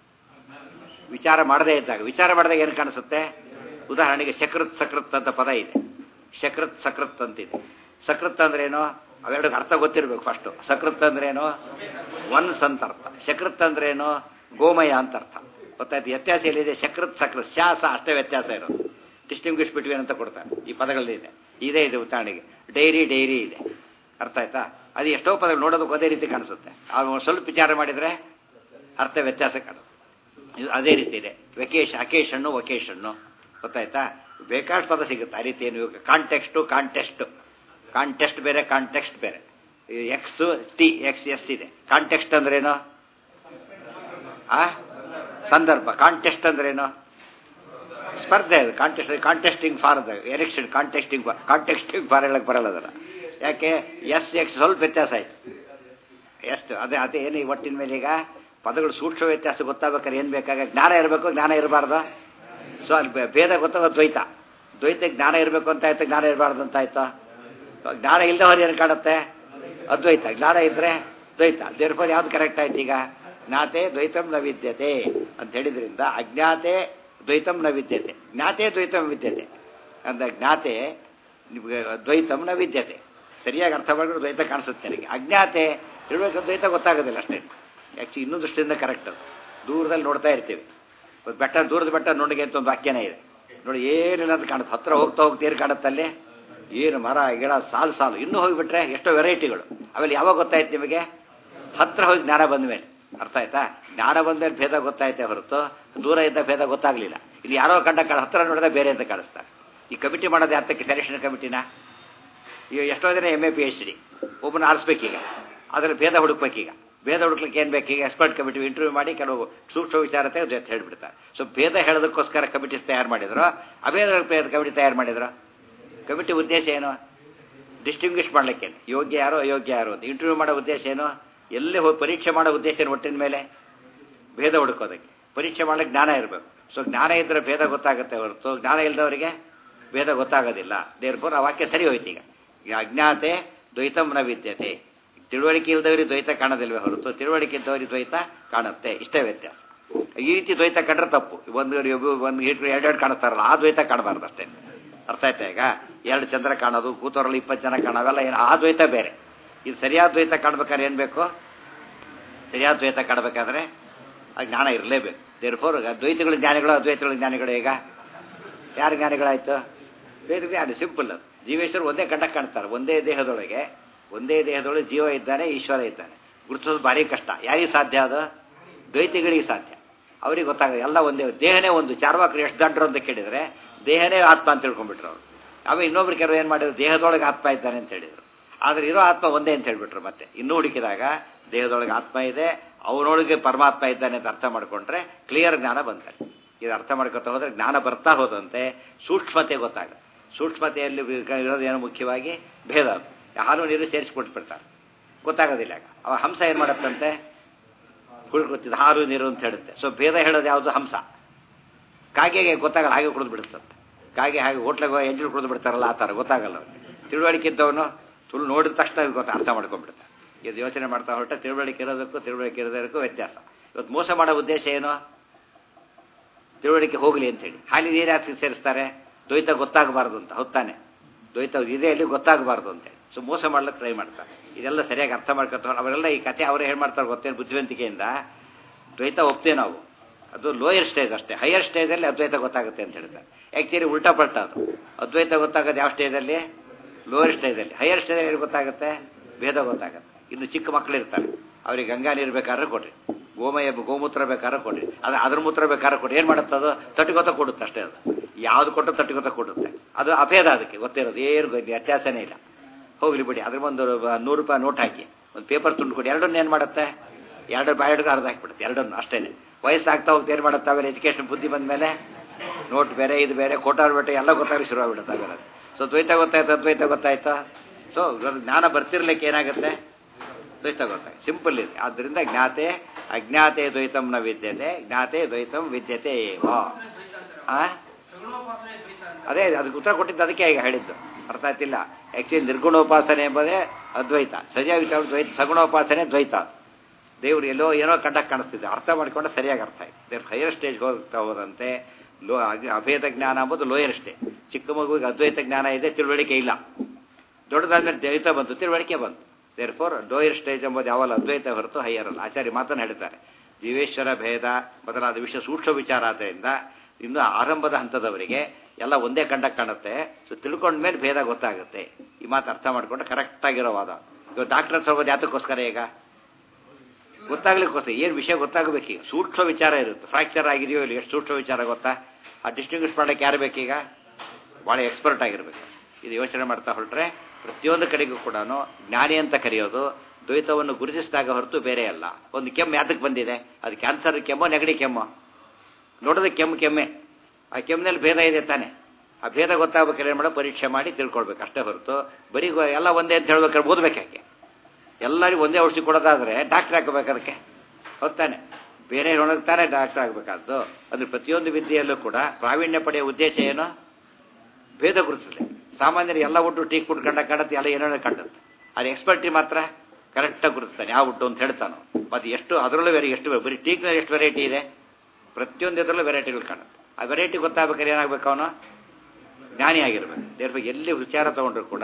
ವಿಚಾರ ಮಾಡದೇ ಇದ್ದಾಗ ವಿಚಾರ ಮಾಡಿದಾಗ ಏನು ಕಾಣಿಸುತ್ತೆ ಉದಾಹರಣೆಗೆ ಸಕೃತ್ ಸಕೃತ್ ಅಂತ ಪದ ಇದೆ ಸಕೃತ್ ಸಕೃತ್ ಅಂತಿದೆ ಸಕೃತ್ ಅಂದ್ರೇನು ಅವೆರಡಕ್ಕೆ ಅರ್ಥ ಗೊತ್ತಿರಬೇಕು ಫಸ್ಟು ಸಕೃತ್ ಅಂದ್ರೇನು ಒನ್ಸ್ ಅಂತ ಅರ್ಥ ಸಕೃತ್ ಅಂದ್ರೇನು ಗೋಮಯ ಅಂತ ಅರ್ಥ ಗೊತ್ತಾಯ್ತು ವ್ಯತ್ಯಾಸ ಎಲ್ಲಿದೆ ಸಕೃತ್ ಸಕೃತ್ ಶಾಸ ಅಷ್ಟೇ ವ್ಯತ್ಯಾಸ ಇರೋದು ಡಿಸ್ಟಿಂಗ್ವಿಷ್ ಬಿಟ್ವೀನ್ ಅಂತ ಕೊಡ್ತಾರೆ ಈ ಪದಗಳಿದೆ ಇದೇ ಇದೆ ಉದಾಹರಣೆಗೆ ಡೈರಿ ಡೈರಿ ಇದೆ ಅರ್ಥ ಆಯ್ತಾ ಅದು ಎಷ್ಟೋ ಪದಗಳು ನೋಡೋದಕ್ಕೆ ಅದೇ ರೀತಿ ಕಾಣಿಸುತ್ತೆ ಅವು ಸ್ವಲ್ಪ ವಿಚಾರ ಮಾಡಿದರೆ ಅರ್ಥ ವ್ಯತ್ಯಾಸ ಕಾಣುತ್ತೆ ಇದು ಅದೇ ರೀತಿ ಇದೆ ವೆಕೇಶ್ ಅಕೇಶನ್ನು ವೊಕೇಶನ್ನು ಗೊತ್ತಾಯ್ತಾ ಬೇಕಾಷ್ಟು ಪದ ಸಿಗುತ್ತೆ ಆ ರೀತಿ ಏನು ಕಾಂಟೆಕ್ಸ್ಟು ಕಾಂಟೆಸ್ಟು ಕಾಂಟೆಸ್ಟ್ ಬೇರೆ ಕಾಂಟೆಕ್ಸ್ಟ್ ಬೇರೆ ಎಕ್ಸ್ ಟಿ ಎಕ್ಸ್ ಎಸ್ ಇದೆ ಕಾಂಟೆಕ್ಸ್ಟ್ ಅಂದ್ರೇನು ಆ ಸಂದರ್ಭ ಕಾಂಟೆಸ್ಟ್ ಅಂದ್ರೇನು ಸ್ಪರ್ಧೆ ಅದು ಕಾಂಟೆಸ್ಟ್ ಕಾಂಟೆಸ್ಟಿಂಗ್ ಫಾರ್ ಅದ election contesting for contesting for ಹೇಳಕ್ ಬರಲ್ಲ ಅದರ ಯಾಕೆ ಎಸ್ ಎಕ್ಸ್ ಸ್ವಲ್ಪ ವ್ಯತ್ಯಾಸ ಆಯ್ತು ಎಷ್ಟು ಅದೇ ಅದೇ ಏನು ಒಟ್ಟಿನ ಮೇಲೆ ಈಗ ಪದಗಳು ಸೂಕ್ಷ್ಮ ವ್ಯತ್ಯಾಸ ಗೊತ್ತಾಗ್ಬೇಕಾದ್ರೆ ಏನು ಬೇಕಾಗ ಜ್ಞಾನ ಇರಬೇಕು ಜ್ಞಾನ ಇರಬಾರ್ದು ಸೊ ಅಲ್ಲಿ ಭೇದ ಗೊತ್ತಾಗ ದ್ವೈತ ದ್ವೈತ ಜ್ಞಾನ ಇರಬೇಕು ಅಂತ ಆಯ್ತು ಜ್ಞಾನ ಇರಬಾರ್ದು ಅಂತ ಆಯ್ತು ಜ್ಞಾನ ಇಲ್ಲದವ್ರು ಏನು ಕಾಣುತ್ತೆ ಅದ್ವೈತ ಜ್ಞಾನ ಇದ್ರೆ ದ್ವೈತ ದೇರ್ಫೋರ್ ಯಾವ್ದು ಕರೆಕ್ಟ್ ಆಯ್ತು ಈಗ ಜ್ಞಾತೆ ದ್ವೈತಂ ನ ವಿದ್ಯತೆ ಅಂತ ಹೇಳಿದ್ರಿಂದ ಅಜ್ಞಾತೆ ದ್ವೈತಂ ನ ವಿದ್ಯತೆ ಜ್ಞಾತೆ ದ್ವೈತಂ ವಿದ್ಯತೆ ಅಂದ ಜ್ಞಾತೆ ದ್ವೈತಂ ನ ವಿದ್ಯತೆ ಸರಿಯಾಗಿ ಅರ್ಥ ಮಾಡಿದ್ರೆ ದ್ವೈತ ಕಾಣಿಸುತ್ತೆ ನನಗೆ ಅಜ್ಞಾತೆ ತಿಳ್ಬೇಕು ದ್ವೈತ ಗೊತ್ತಾಗೋದಿಲ್ಲ ಅಷ್ಟೇ ಆ್ಯಕ್ಚುಲಿ ಇನ್ನೊಂದು ದೃಷ್ಟಿಯಿಂದ ಕರೆಕ್ಟ್ ಅದು ದೂರದಲ್ಲಿ ನೋಡ್ತಾ ಇರ್ತೀವಿ ಒಂದು ಬೆಟ್ಟ ದೂರದ ಬೆಟ್ಟ ನೋಡಿಗೆ ಅಂತ ಒಂದು ವಾಕ್ಯನೇ ಇದೆ ನೋಡಿ ಏನಿಲ್ಲ ಅಂತ ಕಾಣುತ್ತೆ ಹತ್ರ ಹೋಗ್ತಾ ಹೋಗ್ತಾ ಏನು ಕಾಣುತ್ತಲ್ಲಿ ಏನು ಮರ ಗಿಡ ಸಾಲು ಸಾಲು ಇನ್ನೂ ಹೋಗಿಬಿಟ್ರೆ ಎಷ್ಟೋ ವೆರೈಟಿಗಳು ಆಮೇಲೆ ಯಾವಾಗ ಗೊತ್ತಾಯ್ತು ನಿಮಗೆ ಹತ್ರ ಹೋಗಿ ಜ್ಞಾನ ಬಂದ ಮೇಲೆ ಅರ್ಥ ಆಯ್ತಾ ಜ್ಞಾನ ಬಂದ ಮೇಲೆ ಭೇದ ಗೊತ್ತಾಯ್ತೆ ಹೊರತು ದೂರ ಇದ್ದ ಭೇದ ಗೊತ್ತಾಗಲಿಲ್ಲ ಇಲ್ಲಿ ಯಾರೋ ಕಂಡ ಕಾಣ ಹತ್ರ ನೋಡಿದ್ರೆ ಬೇರೆ ಅಂತ ಕಾಣಿಸ್ತಾರೆ ಈ ಕಮಿಟಿ ಮಾಡೋದು ಯಾತಕ್ಕೆ ಸೆಲೆಕ್ಷನ್ ಕಮಿಟಿನ ಈಗ ಎಷ್ಟೋ ಜನ M A P H D ಒಬ್ಬನ ಆರಿಸ್ಬೇಕೀಗ ಅದ್ರಲ್ಲಿ ಭೇದ ಹುಡುಕ್ಬೇಕೀಗ ಭೇದ ಹುಡುಕ್ಲಿಕ್ಕೆ ಏನು ಬೇಕೀಗ ಎಕ್ಸ್ಪರ್ಟ್ ಕಮಿಟಿ ಇಂಟರ್ವ್ಯೂ ಮಾಡಿ ಕೆಲವು ಸೂಕ್ಷ್ಮ ವಿಚಾರ ತೆಗೆದು ಅಂತ ಹೇಳ್ಬಿಡ್ತಾರೆ ಸೊ ಭೇದ ಹೇಳೋದಕ್ಕೋಸ್ಕರ ಕಮಿಟಿ ತಯಾರು ಮಾಡಿದ್ರು ಅಭೇದ ಕಮಿಟಿ ತಯಾರು ಮಾಡಿದ್ರು ಕಮಿಟಿ ಉದ್ದೇಶ ಏನು ಡಿಸ್ಟಿಂಗ್ವಿಷ್ ಮಾಡ್ಲಿಕ್ಕೆ ಯೋಗ್ಯ ಯಾರು ಅಯೋಗ್ಯ ಯಾರು ಅಂತ ಇಂಟರ್ವ್ಯೂ ಮಾಡೋ ಉದ್ದೇಶ ಏನು ಎಲ್ಲಿ ಹೋಗಿ ಪರೀಕ್ಷೆ ಮಾಡೋ ಉದ್ದೇಶ ಏನು ಒಟ್ಟಿನ ಮೇಲೆ ಭೇದ ಹುಡುಕೋದಕ್ಕೆ ಪರೀಕ್ಷೆ ಮಾಡ್ಲಿಕ್ಕೆ ಜ್ಞಾನ ಇರಬೇಕು ಸೊ ಜ್ಞಾನ ಇದ್ದರೆ ಭೇದ ಗೊತ್ತಾಗುತ್ತೆ ಹೊರತು ಜ್ಞಾನ ಇಲ್ಲದವರಿಗೆ ಭೇದ ಗೊತ್ತಾಗೋದಿಲ್ಲ ದೇರ್ಫೋರ್ ಆ ವಾಕ್ಯ ಸರಿ ಹೋಯ್ತು ಈಗ ಈಗ ಅಜ್ಞಾತೆ ದ್ವೈತಂನ ವಿದ್ಯತೆ ತಿಳುವಳಿಕೆ ಇಲ್ಲದವರಿಗೆ ದ್ವೈತ ಕಾಣೋದಿಲ್ವೇ ಹೊರತು ತಿಳುವಳಿಕೆ ಇದ್ದವರಿಗೆ ದ್ವೈತ ಕಾಣುತ್ತೆ ಇಷ್ಟೇ ವ್ಯತ್ಯಾಸ ಈ ರೀತಿ ದ್ವೈತ ಕಂಡ್ರೆ ತಪ್ಪು ಒಂದು ಒಂದು ಹಿಟ್ಟು ಎರಡೆರಡು ಕಾಣಿಸ್ತಾರಲ್ಲ ಆ ದ್ವೈತ ಕಾಣಬಾರ್ದು ಅಷ್ಟೇ ಅರ್ಥ ಆಯ್ತಾ ಈಗ ಎರಡು ಚಂದ್ರ ಕಾಣೋದು ಕೂತವರಲ್ಲಿ ಇಪ್ಪತ್ತು ಜನ ಕಾಣೋವೆಲ್ಲ ಏನು ಆ ದ್ವೈತ ಬೇರೆ ಇದು ಸರಿಯಾದ ದ್ವೈತ ಕಾಣ್ಬೇಕಾದ್ರೆ ಏನು ಬೇಕು ಸರಿಯಾದ ದ್ವೈತ ಕಾಣಬೇಕಾದ್ರೆ ಆ ಜ್ಞಾನ ಇರಲೇಬೇಕು ದೇರ್ಫೋರ್ ದ್ವೈತಗಳ ಜ್ಞಾನಿಗಳು ಅದ್ವೈತಗಳ ಜ್ಞಾನಿಗಳು ಈಗ ಯಾರು ಜ್ಞಾನಿಗಳಾಯ್ತು ದ್ವೈತ ಜ್ಞಾನಿ ಸಿಂಪಲ್ ಜೀವೇಶ್ವರ ಒಂದೇ ಕಂಡಕ್ಕೆ ಕಾಣ್ತಾರೆ ಒಂದೇ ದೇಹದೊಳಗೆ ಒಂದೇ ದೇಹದೊಳಗೆ ಜೀವ ಇದ್ದಾನೆ ಈಶ್ವರ ಇದ್ದಾನೆ ಗುರುತಿಸೋದು ಭಾರಿ ಕಷ್ಟ ಯಾರಿಗೆ ಸಾಧ್ಯ ಅದು ದ್ವೈತಿಗಳಿಗೆ ಸಾಧ್ಯ ಅವ್ರಿಗೆ ಗೊತ್ತಾಗ ಎಲ್ಲ ಒಂದೇ ದೇಹನೇ ಒಂದು ಚಾರ್ವಾಕರು ಎಷ್ಟು ದಡ್ಡರು ಅಂತ ಕೇಳಿದರೆ ದೇಹನೇ ಆತ್ಮ ಅಂತ ತಿಳ್ಕೊಂಡ್ಬಿಟ್ರು ಅವರು ಆಮೇಲೆ ಇನ್ನೊಬ್ರು ಕೆಲವು ಏನು ಮಾಡಿದ್ರು ದೇಹದೊಳಗೆ ಆತ್ಮ ಇದ್ದಾನೆ ಅಂತ ಹೇಳಿದರು ಆದರೆ ಇರೋ ಆತ್ಮ ಒಂದೇ ಅಂತ ಹೇಳ್ಬಿಟ್ರು ಮತ್ತೆ ಇನ್ನೂ ಹುಡುಕಿದಾಗ ದೇಹದೊಳಗೆ ಆತ್ಮ ಇದೆ ಅವನೊಳಗೆ ಪರಮಾತ್ಮ ಇದ್ದಾನೆ ಅಂತ ಅರ್ಥ ಮಾಡ್ಕೊಂಡ್ರೆ ಕ್ಲಿಯರ್ ಜ್ಞಾನ ಬಂತಾರೆ ಇದು ಅರ್ಥ ಮಾಡ್ಕೊತಾ ಹೋದ್ರೆ ಜ್ಞಾನ ಬರ್ತಾ ಹೋದಂತೆ ಸೂಕ್ಷ್ಮತೆ ಗೊತ್ತಾಗುತ್ತೆ ಸೂಕ್ಷ್ಮತೆಯಲ್ಲಿ ಇರೋದೇನು ಮುಖ್ಯವಾಗಿ ಭೇದ ಹಾಲು ನೀರು ಸೇರಿಸ್ಕೊಟ್ಬಿಡ್ತಾರೆ ಗೊತ್ತಾಗೋದಿಲ್ಲ ಆಗ ಅವ ಹಂಸ ಏನು ಮಾಡತ್ತಂತೆ ಕುಳ್ಕೊತಿದ್ದು ಹಾಲು ನೀರು ಅಂತ ಹೇಳುತ್ತೆ ಸೊ ಭೇದ ಹೇಳೋದು ಯಾವುದು ಹಂಸ ಕಾಗೆಗೆ ಗೊತ್ತಾಗಲ್ಲ ಹಾಗೆ ಕುಡಿದು ಬಿಡುತ್ತಂತೆ ಕಾಗೆ ಹಾಗೆ ಹೋಟ್ಲಾಗ ಎಂಜಲು ಕುಡಿದು ಬಿಡ್ತಾರಲ್ಲ ಆ ಥರ ಗೊತ್ತಾಗಲ್ಲ ಅವ್ರಿಗೆ ತಿಳುವಳಿಕೆ ಇದ್ದವನು ತುಳು ನೋಡಿದ ತಕ್ಷಣ ಗೊತ್ತ ಅರ್ಥ ಮಾಡ್ಕೊಂಡ್ಬಿಡ್ತಾನೆ ಇದು ಯೋಚನೆ ಮಾಡ್ತಾ ಹೊರಟೆ ತಿಳುವಳಿಕೆ ಇರೋದಕ್ಕೂ ತಿಳುವಳಿಕೆ ಇರೋದಕ್ಕೂ ವ್ಯತ್ಯಾಸ ಇವತ್ತು ಮೋಸ ಮಾಡೋ ಉದ್ದೇಶ ಏನು ತಿಳುವಳಿಕೆ ಹೋಗಲಿ ಅಂತೇಳಿ ಹಾಲಿ ನೀರು ಯಾಕೆ ಸೇರಿಸ್ತಾರೆ ದ್ವೈತ ಗೊತ್ತಾಗಬಾರ್ದು ಅಂತ ಹೊತ್ತಾನೆ ದ್ವೈತ ಇದೆ ಅಲ್ಲಿ ಗೊತ್ತಾಗಬಾರ್ದು ಅಂತೇಳಿ ಸೊ ಮೋಸ ಮಾಡ್ಲಿಕ್ಕೆ ಟ್ರೈ ಮಾಡ್ತಾರೆ ಇದೆಲ್ಲ ಸರಿಯಾಗಿ ಅರ್ಥ ಮಾಡ್ಕೊತಾರೆ ಅವರೆಲ್ಲ ಈ ಕತೆ ಅವರೇ ಏನು ಮಾಡ್ತಾರೆ ಗೊತ್ತೇನು ಬುದ್ಧಿವಂತಿಕೆಯಿಂದ ದ್ವೈತ ಒಪ್ತೇವೆ ನಾವು ಅದು ಲೋಯರ್ ಸ್ಟೇಜ್ ಅಷ್ಟೇ ಹೈಯರ್ ಸ್ಟೇಜಲ್ಲಿ ಅದ್ವೈತ ಗೊತ್ತಾಗುತ್ತೆ ಅಂತ ಹೇಳ್ತಾರೆ ಆ್ಯಕ್ಚುಲಿ ಉಲ್ಟಾ ಪಲ್ಟ ಅದು ಅದ್ವೈತ ಗೊತ್ತಾಗೋದು ಯಾವ ಸ್ಟೇಜಲ್ಲಿ ಲೋಯರ್ ಸ್ಟೇಜಲ್ಲಿ ಹೈಯರ್ ಸ್ಟೇಜಲ್ಲಿ ಗೊತ್ತಾಗುತ್ತೆ ಭೇದ ಗೊತ್ತಾಗುತ್ತೆ ಇನ್ನು ಚಿಕ್ಕ ಮಕ್ಕಳು ಇರ್ತಾರೆ ಅವ್ರಿಗೆ ಗಂಗಾ ನೀರು ಬೇಕಾದ್ರೆ ಕೊಡ್ರಿ ಗೋಮಯ ಗೋಮೂತ್ರ ಬೇಕಾದ್ರೆ ಕೊಡ್ರಿ ಅದು ಅದ್ರ ಮೂತ್ರ ಬೇಕಾದ್ರೆ ಕೊಡ್ರಿ ಏನು ಮಾಡುತ್ತೆ ಅದು ತಟ್ಟಿಗೊತ್ತ ಕೊಡುತ್ತೆ ಅಷ್ಟೇ ಅದು ಯಾವ್ದು ಕೊಟ್ಟು ತಟ್ಟಿಗೊತ್ತ ಕೊಡುತ್ತೆ ಅದು ಅಭೇದ ಅದಕ್ಕೆ ಗೊತ್ತಿರೋದು ಏನು ವ್ಯತ್ಯಾಸನೇ ಇಲ್ಲ ಹೋಗ್ಲಿ ಬಿಡಿ ಅದ್ರ ಒಂದು ನೂರು ರೂಪಾಯಿ ನೋಟ್ ಹಾಕಿ ಒಂದು ಪೇಪರ್ ತುಂಡು ಕೊಡಿ ಎರಡನ್ನ ಏನು ಮಾಡುತ್ತೆ ಎರಡು ಬಾಯಡ್ಗೆ ಅರ್ಧ ಹಾಕ್ಬಿಡುತ್ತೆ ಎರಡನ್ನು ಅಷ್ಟೇ ವಯಸ್ಸಾಗ್ತಾ ಹೋಗ್ತಾ ಏನು ಮಾಡುತ್ತೆ ಆಮೇಲೆ ಎಜುಕೇಷನ್ ಬುದ್ಧಿ ಬಂದ ಮೇಲೆ ನೋಟ್ ಬೇರೆ ಇದು ಬೇರೆ ಕೋಟಾರ್ ಬೇಟೆ ಎಲ್ಲ ಗೊತ್ತಾಗಲಿ ಶುರು ಆಗ್ಬಿಡುತ್ತೆ ಆಮೇಲೆ ಸೊ ದ್ವೈತ ಗೊತ್ತಾಯ್ತು ಅದ್ವೈತ ಗೊತ್ತಾಯ್ತಾ ಸೊ ಜ್ಞಾನ ಬರ್ತಿರ್ಲಿಕ್ಕೆ ಏನಾಗುತ್ತೆ ದ್ವೈತ ಗೊತ್ತಾಯ್ತು ಸಿಂಪಲ್ ಇದೆ ಆದ್ದರಿಂದ ಜ್ಞಾತೆ ಅಜ್ಞಾತೆ ದ್ವೈತಂ ನ ವಿದ್ಯತೆ ಜ್ಞಾತೆ ದ್ವೈತಂ ವಿದ್ಯತೆ ಏವ ಆ ಅದೇ ಅದಕ್ಕೆ ಉತ್ತರ ಕೊಟ್ಟಿದ್ದು ಅದಕ್ಕೆ ಈಗ ಹೇಳಿದ್ದು ಅರ್ಥ ಆಯ್ತಿಲ್ಲ ಆ್ಯಕ್ಚುಲಿ ನಿರ್ಗುಣೋಪಾಸನೆ ಎಂಬುದೇ ಅದ್ವೈತ ಸರಿಯಾಗಿ ವಿಚಾರ ದ್ವೈತ ಸಗುಣೋಪಾಸನೆ ದ್ವೈತ ದೇವರು ಎಲ್ಲೋ ಏನೋ ಕಂಡಕ್ಕೆ ಕಾಣಿಸ್ತಿದೆ ಅರ್ಥ ಮಾಡಿಕೊಂಡ್ರೆ ಸರಿಯಾಗಿ ಅರ್ಥ ಆಯ್ತು ದೇವ್ರ ಹೈಯರ್ ಸ್ಟೇಜ್ಗೆ ಹೋಗ್ತಾ ಹೋದಂತೆ ಲೋ ಅಭೇದ ಜ್ಞಾನ ಅಂಬುದು ಲೋಯರ್ ಸ್ಟೇಜ್ ಚಿಕ್ಕ ಮಗುವಿಗೆ ಅದ್ವೈತ ಜ್ಞಾನ ಇದೆ ತಿಳುವಳಿಕೆ ಇಲ್ಲ ದೊಡ್ಡದಾದ್ಮೇಲೆ ದ್ವೈತ ಬಂತು ತಿಳುವಳಿಕೆ ಬಂತು ದೇರ್ ಫೋರ್ ಲೋಯರ್ ಸ್ಟೇಜ್ ಎಂಬುದು ಯಾವಲ್ಲ ಅದ್ವೈತ ಹೊರತು ಹೈಯರ್ ಅಲ್ಲ ಆಚಾರ್ಯ ಮಾತನ್ನು ಹೇಳ್ತಾರೆ ಜೀವೇಶ್ವರ ಭೇದ ಮೊದಲಾದ ವಿಷಯ ಸೂಕ್ಷ್ಮ ವಿಚಾರ ಆದ್ದರಿಂದ ಇನ್ನು ಆರಂಭದ ಹಂತದವರಿಗೆ ಎಲ್ಲ ಒಂದೇ ಕಂಡಕ್ಕೆ ಕಾಣುತ್ತೆ ಸೊ ತಿಳ್ಕೊಂಡ್ಮೇಲೆ ಭೇದ ಗೊತ್ತಾಗುತ್ತೆ ಈ ಮಾತು ಅರ್ಥ ಮಾಡಿಕೊಂಡ್ರೆ ಕರೆಕ್ಟಾಗಿರೋ ವಾದ ಇವಾಗ ಡಾಕ್ಟರ್ ಹತ್ರ ಹೋಗೋದು ಯಾತಕ್ಕೋಸ್ಕರ ಈಗ ಗೊತ್ತಾಗ್ಲಿಕ್ಕೋಸ್ಕರ ಏನು ವಿಷಯ ಗೊತ್ತಾಗಬೇಕೀಗ ಸೂಕ್ಷ್ಮ ವಿಚಾರ ಇರುತ್ತೆ ಫ್ರಾಕ್ಚರ್ ಆಗಿದೆಯೋ ಇಲ್ಲಿ ಎಷ್ಟು ಸೂಕ್ಷ್ಮ ವಿಚಾರ ಗೊತ್ತಾ ಆ ಡಿಸ್ಟಿಂಗ್ವಿಷ್ ಮಾಡೋಕ್ಕೆ ಯಾರು ಬೇಕೀಗ ಭಾಳ ಎಕ್ಸ್ಪರ್ಟ್ ಆಗಿರ್ಬೇಕು ಇದು ಯೋಚನೆ ಮಾಡ್ತಾ ಹೊರಟ್ರೆ ಪ್ರತಿಯೊಂದು ಕಡೆಗೂ ಕೂಡ ಜ್ಞಾನಿ ಅಂತ ಕರೆಯೋದು ದ್ವೈತವನ್ನು ಗುರುತಿಸಿದಾಗ ಹೊರತು ಬೇರೆ ಅಲ್ಲ ಒಂದು ಕೆಮ್ಮು ಯಾತಕ್ಕೆ ಬಂದಿದೆ ಅದು ಕ್ಯಾನ್ಸರ್ ಕೆಮ್ಮೋ ನೆಗಡಿ ಕೆಮ್ಮು ನೋಡೋದಕ್ಕೆ ಕೆಮ್ಮು ಕೆಮ್ಮೆ ಆ ಕೆಮ್ಮಿನಲ್ಲಿ ಭೇದ ಇದೆ ತಾನೆ ಆ ಭೇದ ಗೊತ್ತಾಗ್ಬೇಕಾದ್ರೆ ಏನು ಮಾಡೋ ಪರೀಕ್ಷೆ ಮಾಡಿ ತಿಳ್ಕೊಳ್ಬೇಕು ಅಷ್ಟೇ ಹೊರತು ಬರೀ ಗೊ- ಎಲ್ಲ ಒಂದೇ ಅಂತ ಹೇಳ್ಬೇಕಾದ್ರೆ ಓದ್ಬೇಕು ಯಾಕೆ ಎಲ್ಲರಿಗೂ ಒಂದೇ ಔಷಧಿ ಕೊಡೋದಾದ್ರೆ ಡಾಕ್ಟರ್ ಹಾಕಬೇಕು ಅದಕ್ಕೆ ಹೊತ್ತಾನೆ ಬೇರೆ ಒಣಗ್ ತಾನೇ ಡಾಕ್ಟರ್ ಆಗಬೇಕಾದ್ದು ಅಂದ್ರೆ ಪ್ರತಿಯೊಂದು ವಿದ್ಯೆಯಲ್ಲೂ ಕೂಡ ಪ್ರಾವೀಣ್ಯ ಪಡೆಯುವ ಉದ್ದೇಶ ಏನು ಭೇದ ಗುರುತಿಸಲಿ ಸಾಮಾನ್ಯರು ಎಲ್ಲ ಉಡ್ಡು ಟೀ ಕುಡ್ಕೊಂಡ ಕಾಣತ್ತೆ ಎಲ್ಲ ಏನೇನೋ ಕಾಣುತ್ತೆ ಅದು ಎಕ್ಸ್ಪರ್ಟಿ ಮಾತ್ರ ಕರೆಕ್ಟಾಗಿ ಗುರುತಿಸ್ತಾನೆ ಯಾವ ಉಡ್ಡು ಅಂತ ಹೇಳ್ತಾನೋ ಮತ್ತು ಎಷ್ಟು ಅದರಲ್ಲೂ ವೆರಿ ಎಷ್ಟು ಬರೀ ಟೀಕ್ನಲ್ಲಿ ಎಷ್ಟು ವೆರೈಟಿ ಇದೆ ಪ್ರತಿಯೊಂದು ಇದರಲ್ಲೂ ವೆರೈಟಿಗಳು ಕಾಣುತ್ತೆ ಆ ವೆರೈಟಿ ಗೊತ್ತಾಗ್ಬೇಕಾದ್ರೆ ಏನಾಗಬೇಕು ಅವನು ಜ್ಞಾನಿ ಆಗಿರ್ಬೇಕು ದೇವ್ರ ಬಗ್ಗೆ ಎಲ್ಲಿ ವಿಚಾರ ತಗೊಂಡ್ರು ಕೂಡ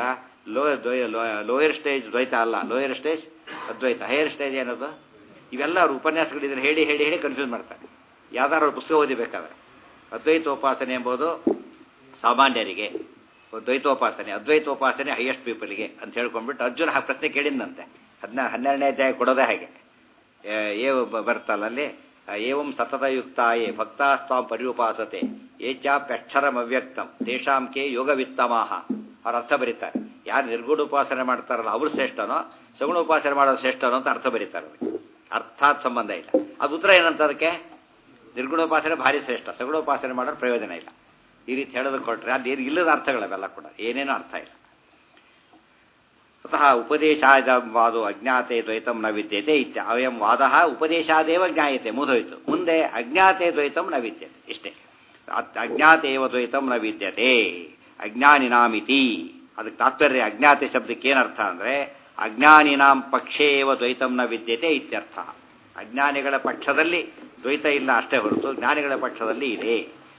ಲೋ ಲೋಯರ್ ಸ್ಟೇಜ್ ದ್ವೈತ ಅಲ್ಲ ಲೋಯರ್ ಸ್ಟೇಜ್ ಅದ್ವೈತ ಹೈಯರ್ ಸ್ಟೇಜ್ ಏನದು ಇವೆಲ್ಲ ಅವ್ರ ಉಪನ್ಯಾಸಗಳಿದ್ರೆ ಹೇಳಿ ಹೇಳಿ ಹೇಳಿ ಕನ್ಫ್ಯೂಸ್ ಮಾಡ್ತಾರೆ ಯಾವ್ದಾದ್ರು ಅವ್ರ ಪುಸ್ತಕ ಓದಿಬೇಕಾದ್ರೆ ಅದ್ವೈತೋಪಾಸನೆ ಎಂಬುದು ಸಾಮಾನ್ಯರಿಗೆ ದ್ವೈತೋಪಾಸನೆ ಅದ್ವೈತೋಪಾಸನೆ ಹೈಯೆಸ್ಟ್ ಪೀಪಲ್ಗೆ ಅಂತ ಹೇಳ್ಕೊಂಡ್ಬಿಟ್ಟು ಅರ್ಜುನ ಆ ಪ್ರಶ್ನೆ ಕೇಳಿದ್ನಂತೆ ಹದಿನ ಹನ್ನೆರಡನೇ ಅಧ್ಯಾಯ ಕೊಡೋದೇ ಹಾಗೆ ಏ ಬರ್ತಲ್ಲ ಅಲ್ಲಿ ಏವಂ ಸತತಯುಕ್ತಾಯೇ ಭಕ್ತಾಸ್ವಾಂ ಪರಿಉಪಾಸತೆ ಏಚಾಪ್ಯಕ್ಷರಂ ಅವ್ಯಕ್ತಂ ತೇಷಾಂ ಕೆ ಯೋಗವಿತ್ತಮಾಹ ಅವ್ರ ಅರ್ಥ ಬರೀತಾರೆ ಯಾರು ನಿರ್ಗುಣ ಉಪಾಸನೆ ಮಾಡ್ತಾರಲ್ಲ ಅವ್ರು ಶ್ರೇಷ್ಠನೋ ಸಗುಣ ಉಪಾಸನೆ ಮಾಡೋದು ಶ್ರೇಷ್ಠನೋ ಅಂತ ಅರ್ಥ ಬರೀತಾರೆ ಅರ್ಥಾತ್ ಸಂಬಂಧ ಇಲ್ಲ ಅದು ಉತ್ತರ ಏನಂತ ಅದಕ್ಕೆ ನಿರ್ಗುಣೋಪಾಸನೆ ಭಾರಿ ಶ್ರೇಷ್ಠ ಸಗುಣೋಪಾಸನೆ ಮಾಡೋದು ಪ್ರಯೋಜನ ಇಲ್ಲ ಈ ರೀತಿ ಹೇಳೋದು ಕೊಟ್ಟರೆ ಅದು ಏನು ಇಲ್ಲದ ಅರ್ಥಗಳವೆಲ್ಲ ಕೂಡ ಏನೇನೋ ಅರ್ಥ ಇಲ್ಲ ಅತಃ ಉಪದೇಶಾದವಾದು ಅಜ್ಞಾತೆ ದ್ವೈತಂ ನ ವಿದ್ಯತೆ ಇತ್ಯ ಅಯಂ ವಾದ ಉಪದೇಶಾದೇವ ಜ್ಞಾಯತೆ ಮುದೋಯ್ತು ಮುಂದೆ ಅಜ್ಞಾತೆ ದ್ವೈತಂ ನ ವಿದ್ಯತೆ ಇಷ್ಟೇ ಅಜ್ಞಾತೇವ ದ್ವೈತಂ ನ ವಿದ್ಯತೆ ಅಜ್ಞಾನಿನಾಮಿತಿ ಅದಕ್ಕೆ ತಾತ್ಪರ್ಯ ಅಜ್ಞಾತೆ ಶಬ್ದಕ್ಕೆ ಏನರ್ಥ ಅಂದರೆ ಅಜ್ಞಾನಿನಾಂ ಪಕ್ಷೇವ ದ್ವೈತಂ ನ ವಿದ್ಯತೆ ಇತ್ಯರ್ಥ ಅಜ್ಞಾನಿಗಳ ಪಕ್ಷದಲ್ಲಿ ದ್ವೈತ ಇಲ್ಲ ಅಷ್ಟೇ ಹೊರತು ಜ್ಞಾನಿಗಳ ಪಕ್ಷದಲ್ಲಿ ಇದೆ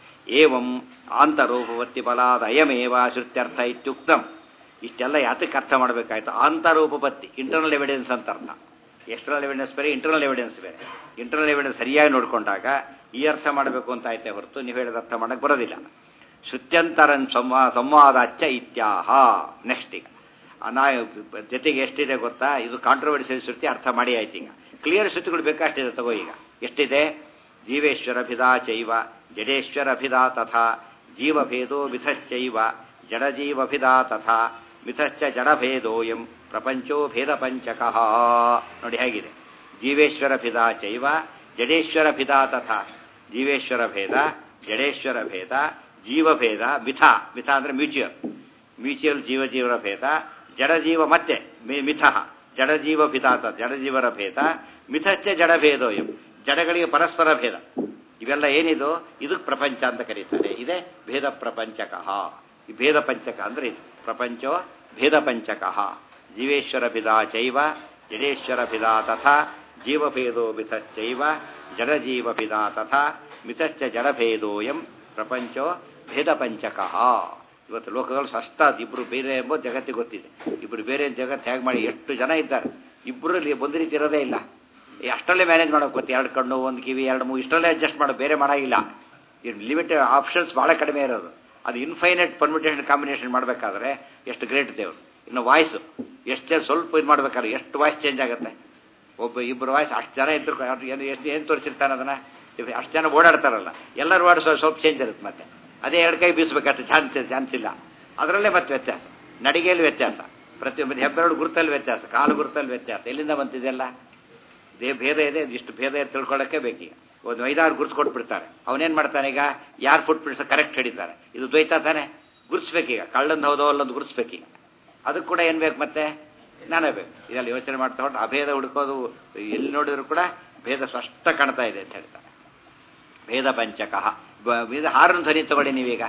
ಏವಂ ಆಂತರೂಪವರ್ತಿ ಬಲಾದ ಅಯಮೇವ ಶ್ರುತ್ಯರ್ಥ ಇತ್ಯುಕ್ತಂ ಇಷ್ಟೆಲ್ಲ ಯಾತಕ್ಕೆ ಅರ್ಥ ಮಾಡಬೇಕಾಯ್ತು ಆಂತರೂಪಪತ್ತಿ ಇಂಟರ್ನಲ್ ಎವಿಡೆನ್ಸ್ ಅಂತ ಅರ್ಥ ಎಕ್ಸ್ಟರ್ನಲ್ ಎವಿಡೆನ್ಸ್ ಬೇರೆ ಇಂಟರ್ನಲ್ ಎವಿಡೆನ್ಸ್ ಬೇರೆ ಇಂಟರ್ನಲ್ ಎವಿಡೆನ್ಸ್ ಸರಿಯಾಗಿ ನೋಡಿಕೊಂಡಾಗ ಈ ಅರ್ಥ ಮಾಡಬೇಕು ಅಂತ ಆಯ್ತೆ ಹೊರತು ನೀವು ಹೇಳಿದ ಅರ್ಥ ಮಾಡಕ್ಕೆ ಬರೋದಿಲ್ಲ ಶ್ರುತ್ಯಂತರನ್ ಸಂವಾ ಸಂವಾದಾಚ ಇತ್ಯಾಹ ನೆಕ್ಸ್ಟ್ ಈಗ ನಾ ಜೊತೆಗೆ ಎಷ್ಟಿದೆ ಗೊತ್ತಾ ಇದು ಕಾಂಟ್ರವರ್ಸಿಯಲ್ ಶ್ರುತಿ ಅರ್ಥ ಮಾಡಿ ಆಯ್ತು ಈಗ ಕ್ಲಿಯರ್ ಶ್ರುತಿಗಳು ಬೇಕಷ್ಟಿದೆ ತಗೋ ಈಗ ಎಷ್ಟಿದೆ ಜೀವೇಶ್ವರ ಭಿದಾ ಚೈವ ಜಡೇಶ್ವರ ಭಿದಾ ತಥಾ ಜೀವಭೇದೋ ಮಿಥಶ್ಚೈವ ಜಡಜೀವಭಿದಾ ತಥಾ ಮಿಥಶ್ಚ ಜಡಭೇದೋಯಂ ಪ್ರಪಂಚೋ ಭೇದ ಪಂಚಕಃ ನೋಡಿ ಹೇಗಿದೆ ಜೀವೇಶ್ವರ ಭಿದಾ ಚೈವ ಜಡೇಶ್ವರ ಭಿದಾ ತಥಾ ಜೀವೇಶ್ವರ ಭೇದ ಜಡೇಶ್ವರ ಭೇದ ಜೀವಭೇದ ಮಿಥ ಮಿಥ ಅಂದರೆ ಮ್ಯೂಚುವಲ್ ಮ್ಯೂಚುವಲ್ ಜೀವಜೀವರ ಭೇದ ಜಡಜೀವ ಮತ್ತೆ ಮಿಥ ಜಡಜೀವ ಭಿದಾತ ಜಡಜೀವರ ಭೇದ ಮಿಥಶ್ಚ ಜಡಭೇದೋಯಂ ಜಡಗಳಿಗೆ ಪರಸ್ಪರ ಭೇದ ಇವೆಲ್ಲ ಏನಿದು ಇದಕ್ಕೆ ಪ್ರಪಂಚ ಅಂತ ಕರೀತಾರೆ ಇದೇ ಭೇದ ಪ್ರಪಂಚಕಃ ಈ ಭೇದ ಪಂಚಕ ಅಂದ್ರೆ ಇದು ಪ್ರಪಂಚೋ ಭೇದ ಪಂಚಕಃ ಜೀವೇಶ್ವರ ಭಿದಾ ಚೈವ ಜಡೇಶ್ವರ ಭಿದಾ ತಥಾ ಜೀವಭೇದೋ ಮಿಥಶ್ಚೈವ ಜಡಜೀವ ಭಿದಾ ತಥಾ ಮಿಥಶ್ಚ ಜಡಭೇದೋಯಂ ಪ್ರಪಂಚೋ ಭೇದ ಪಂಚಕಃ ಇವತ್ತು ಲೋಕಗಳು ಸಷ್ಟ ಇಬ್ರು ಬೇರೆ ಎಂಬ ಜಗತ್ತಿಗೆ ಗೊತ್ತಿದೆ ಇಬ್ರು ಬೇರೆ ಜಗತ್ತು ಹೇಗೆ ಮಾಡಿ ಎಷ್ಟು ಜನ ಇದ್ದಾರೆ ಇಬ್ಬರಲ್ಲಿ ಒಂದು ರೀತಿ ಇರೋದೇ ಇಲ್ಲ ಅಷ್ಟಲ್ಲೇ ಮ್ಯಾನೇಜ್ ಮಾಡೋಕೆ ಗೊತ್ತು ಎರಡು ಕಣ್ಣು ಒಂದು ಕಿವಿ ಎರಡು ಮೂರು ಇಷ್ಟಲ್ಲೇ ಅಡ್ಜಸ್ಟ್ ಮಾಡೋ ಬೇರೆ ಮಾಡೋಂಗಿಲ್ಲ ಲಿಮಿಟೆಡ್ ಆಪ್ಷನ್ಸ್ ಭಾಳ ಕಡಿಮೆ ಇರೋದು ಅದು ಇನ್ಫೈನೈಟ್ ಪರ್ಮಿಟೇಷನ್ ಕಾಂಬಿನೇಷನ್ ಮಾಡಬೇಕಾದ್ರೆ ಎಷ್ಟು ಗ್ರೇಟ್ ದೇವರು ಇನ್ನು ವಾಯ್ಸು ಎಷ್ಟು ಸ್ವಲ್ಪ ಇದು ಮಾಡ್ಬೇಕಾದ್ರೆ ಎಷ್ಟು ವಾಯ್ಸ್ ಚೇಂಜ್ ಆಗುತ್ತೆ ಒಬ್ಬ ಇಬ್ಬರು ವಾಯ್ಸ್ ಅಷ್ಟು ಜನ ಇದ್ರು ಏನು ಎಷ್ಟು ಏನು ತೋರಿಸಿರ್ತಾನೆ ಅದನ್ನು ಅಷ್ಟು ಜನ ಓಡಾಡ್ತಾರಲ್ಲ ಎಲ್ಲರೂ ವಾಯ್ಸ್ ಸ್ವಲ್ಪ ಚೇಂಜ್ ಇರುತ್ತೆ ಮತ್ತೆ ಅದೇ ಎರಡು ಕೈ ಬೀಸಬೇಕಾದ್ರೆ ಚಾನ್ಸ್ ಚಾನ್ಸ್ ಇಲ್ಲ ಅದರಲ್ಲೇ ಮತ್ತೆ ವ್ಯತ್ಯಾಸ ನಡಿಗೆಯಲ್ಲಿ ವ್ಯತ್ಯಾಸ ಪ್ರತಿಯೊಬ್ಬರು ಹೆಬ್ಬೆರಡು ಗುರುತಲ್ಲಿ ವ್ಯತ್ಯಾಸ ಕಾಲು ಗುರುತಲ್ಲಿ ವ್ಯತ್ಯಾಸ ಎಲ್ಲಿಂದ ಬಂತಿದೆಯಲ್ಲ ದೇ ಭೇದ ಇದೆ ಇಷ್ಟು ಭೇದ ಇದೆ ತಿಳ್ಕೊಳ್ಳೋಕ್ಕೆ ಬೇಕೀಗ ಒಂದು ಐದಾರು ಗುರುತು ಕೊಟ್ಬಿಡ್ತಾರೆ ಅವನೇನು ಮಾಡ್ತಾನೆ ಈಗ ಯಾರು ಫುಟ್ ಪ್ರಿಂಟ್ಸ್ ಕರೆಕ್ಟ್ ಹಿಡಿತಾರೆ ಇದು ದ್ವೈತ ತಾನೆ ಗುರುತಿಸ್ಬೇಕೀಗ ಕಳ್ಳಂದು ಹೌದೋ ಅಲ್ಲೊಂದು ಗುರುತಿಸ್ಬೇಕೀಗ ಅದಕ್ಕೆ ಕೂಡ ಏನು ಬೇಕು ಮತ್ತೆ ಜ್ಞಾನ ಬೇಕು ಇದರಲ್ಲಿ ಯೋಚನೆ ಮಾಡ್ತಾ ಹೊಟ್ಟು ಅಭೇದ ಹುಡುಕೋದು ಎಲ್ಲಿ ನೋಡಿದ್ರು ಕೂಡ ಭೇದ ಸ್ಪಷ್ಟ ಕಾಣ್ತಾ ಇದೆ ಅಂತ ಹೇಳ್ತಾರೆ ಭೇದ ಪಂಚಕಃ ಇದು ಹಾರನ್ನು ಧ್ವನಿ ತಗೊಳ್ಳಿ ನೀವೀಗ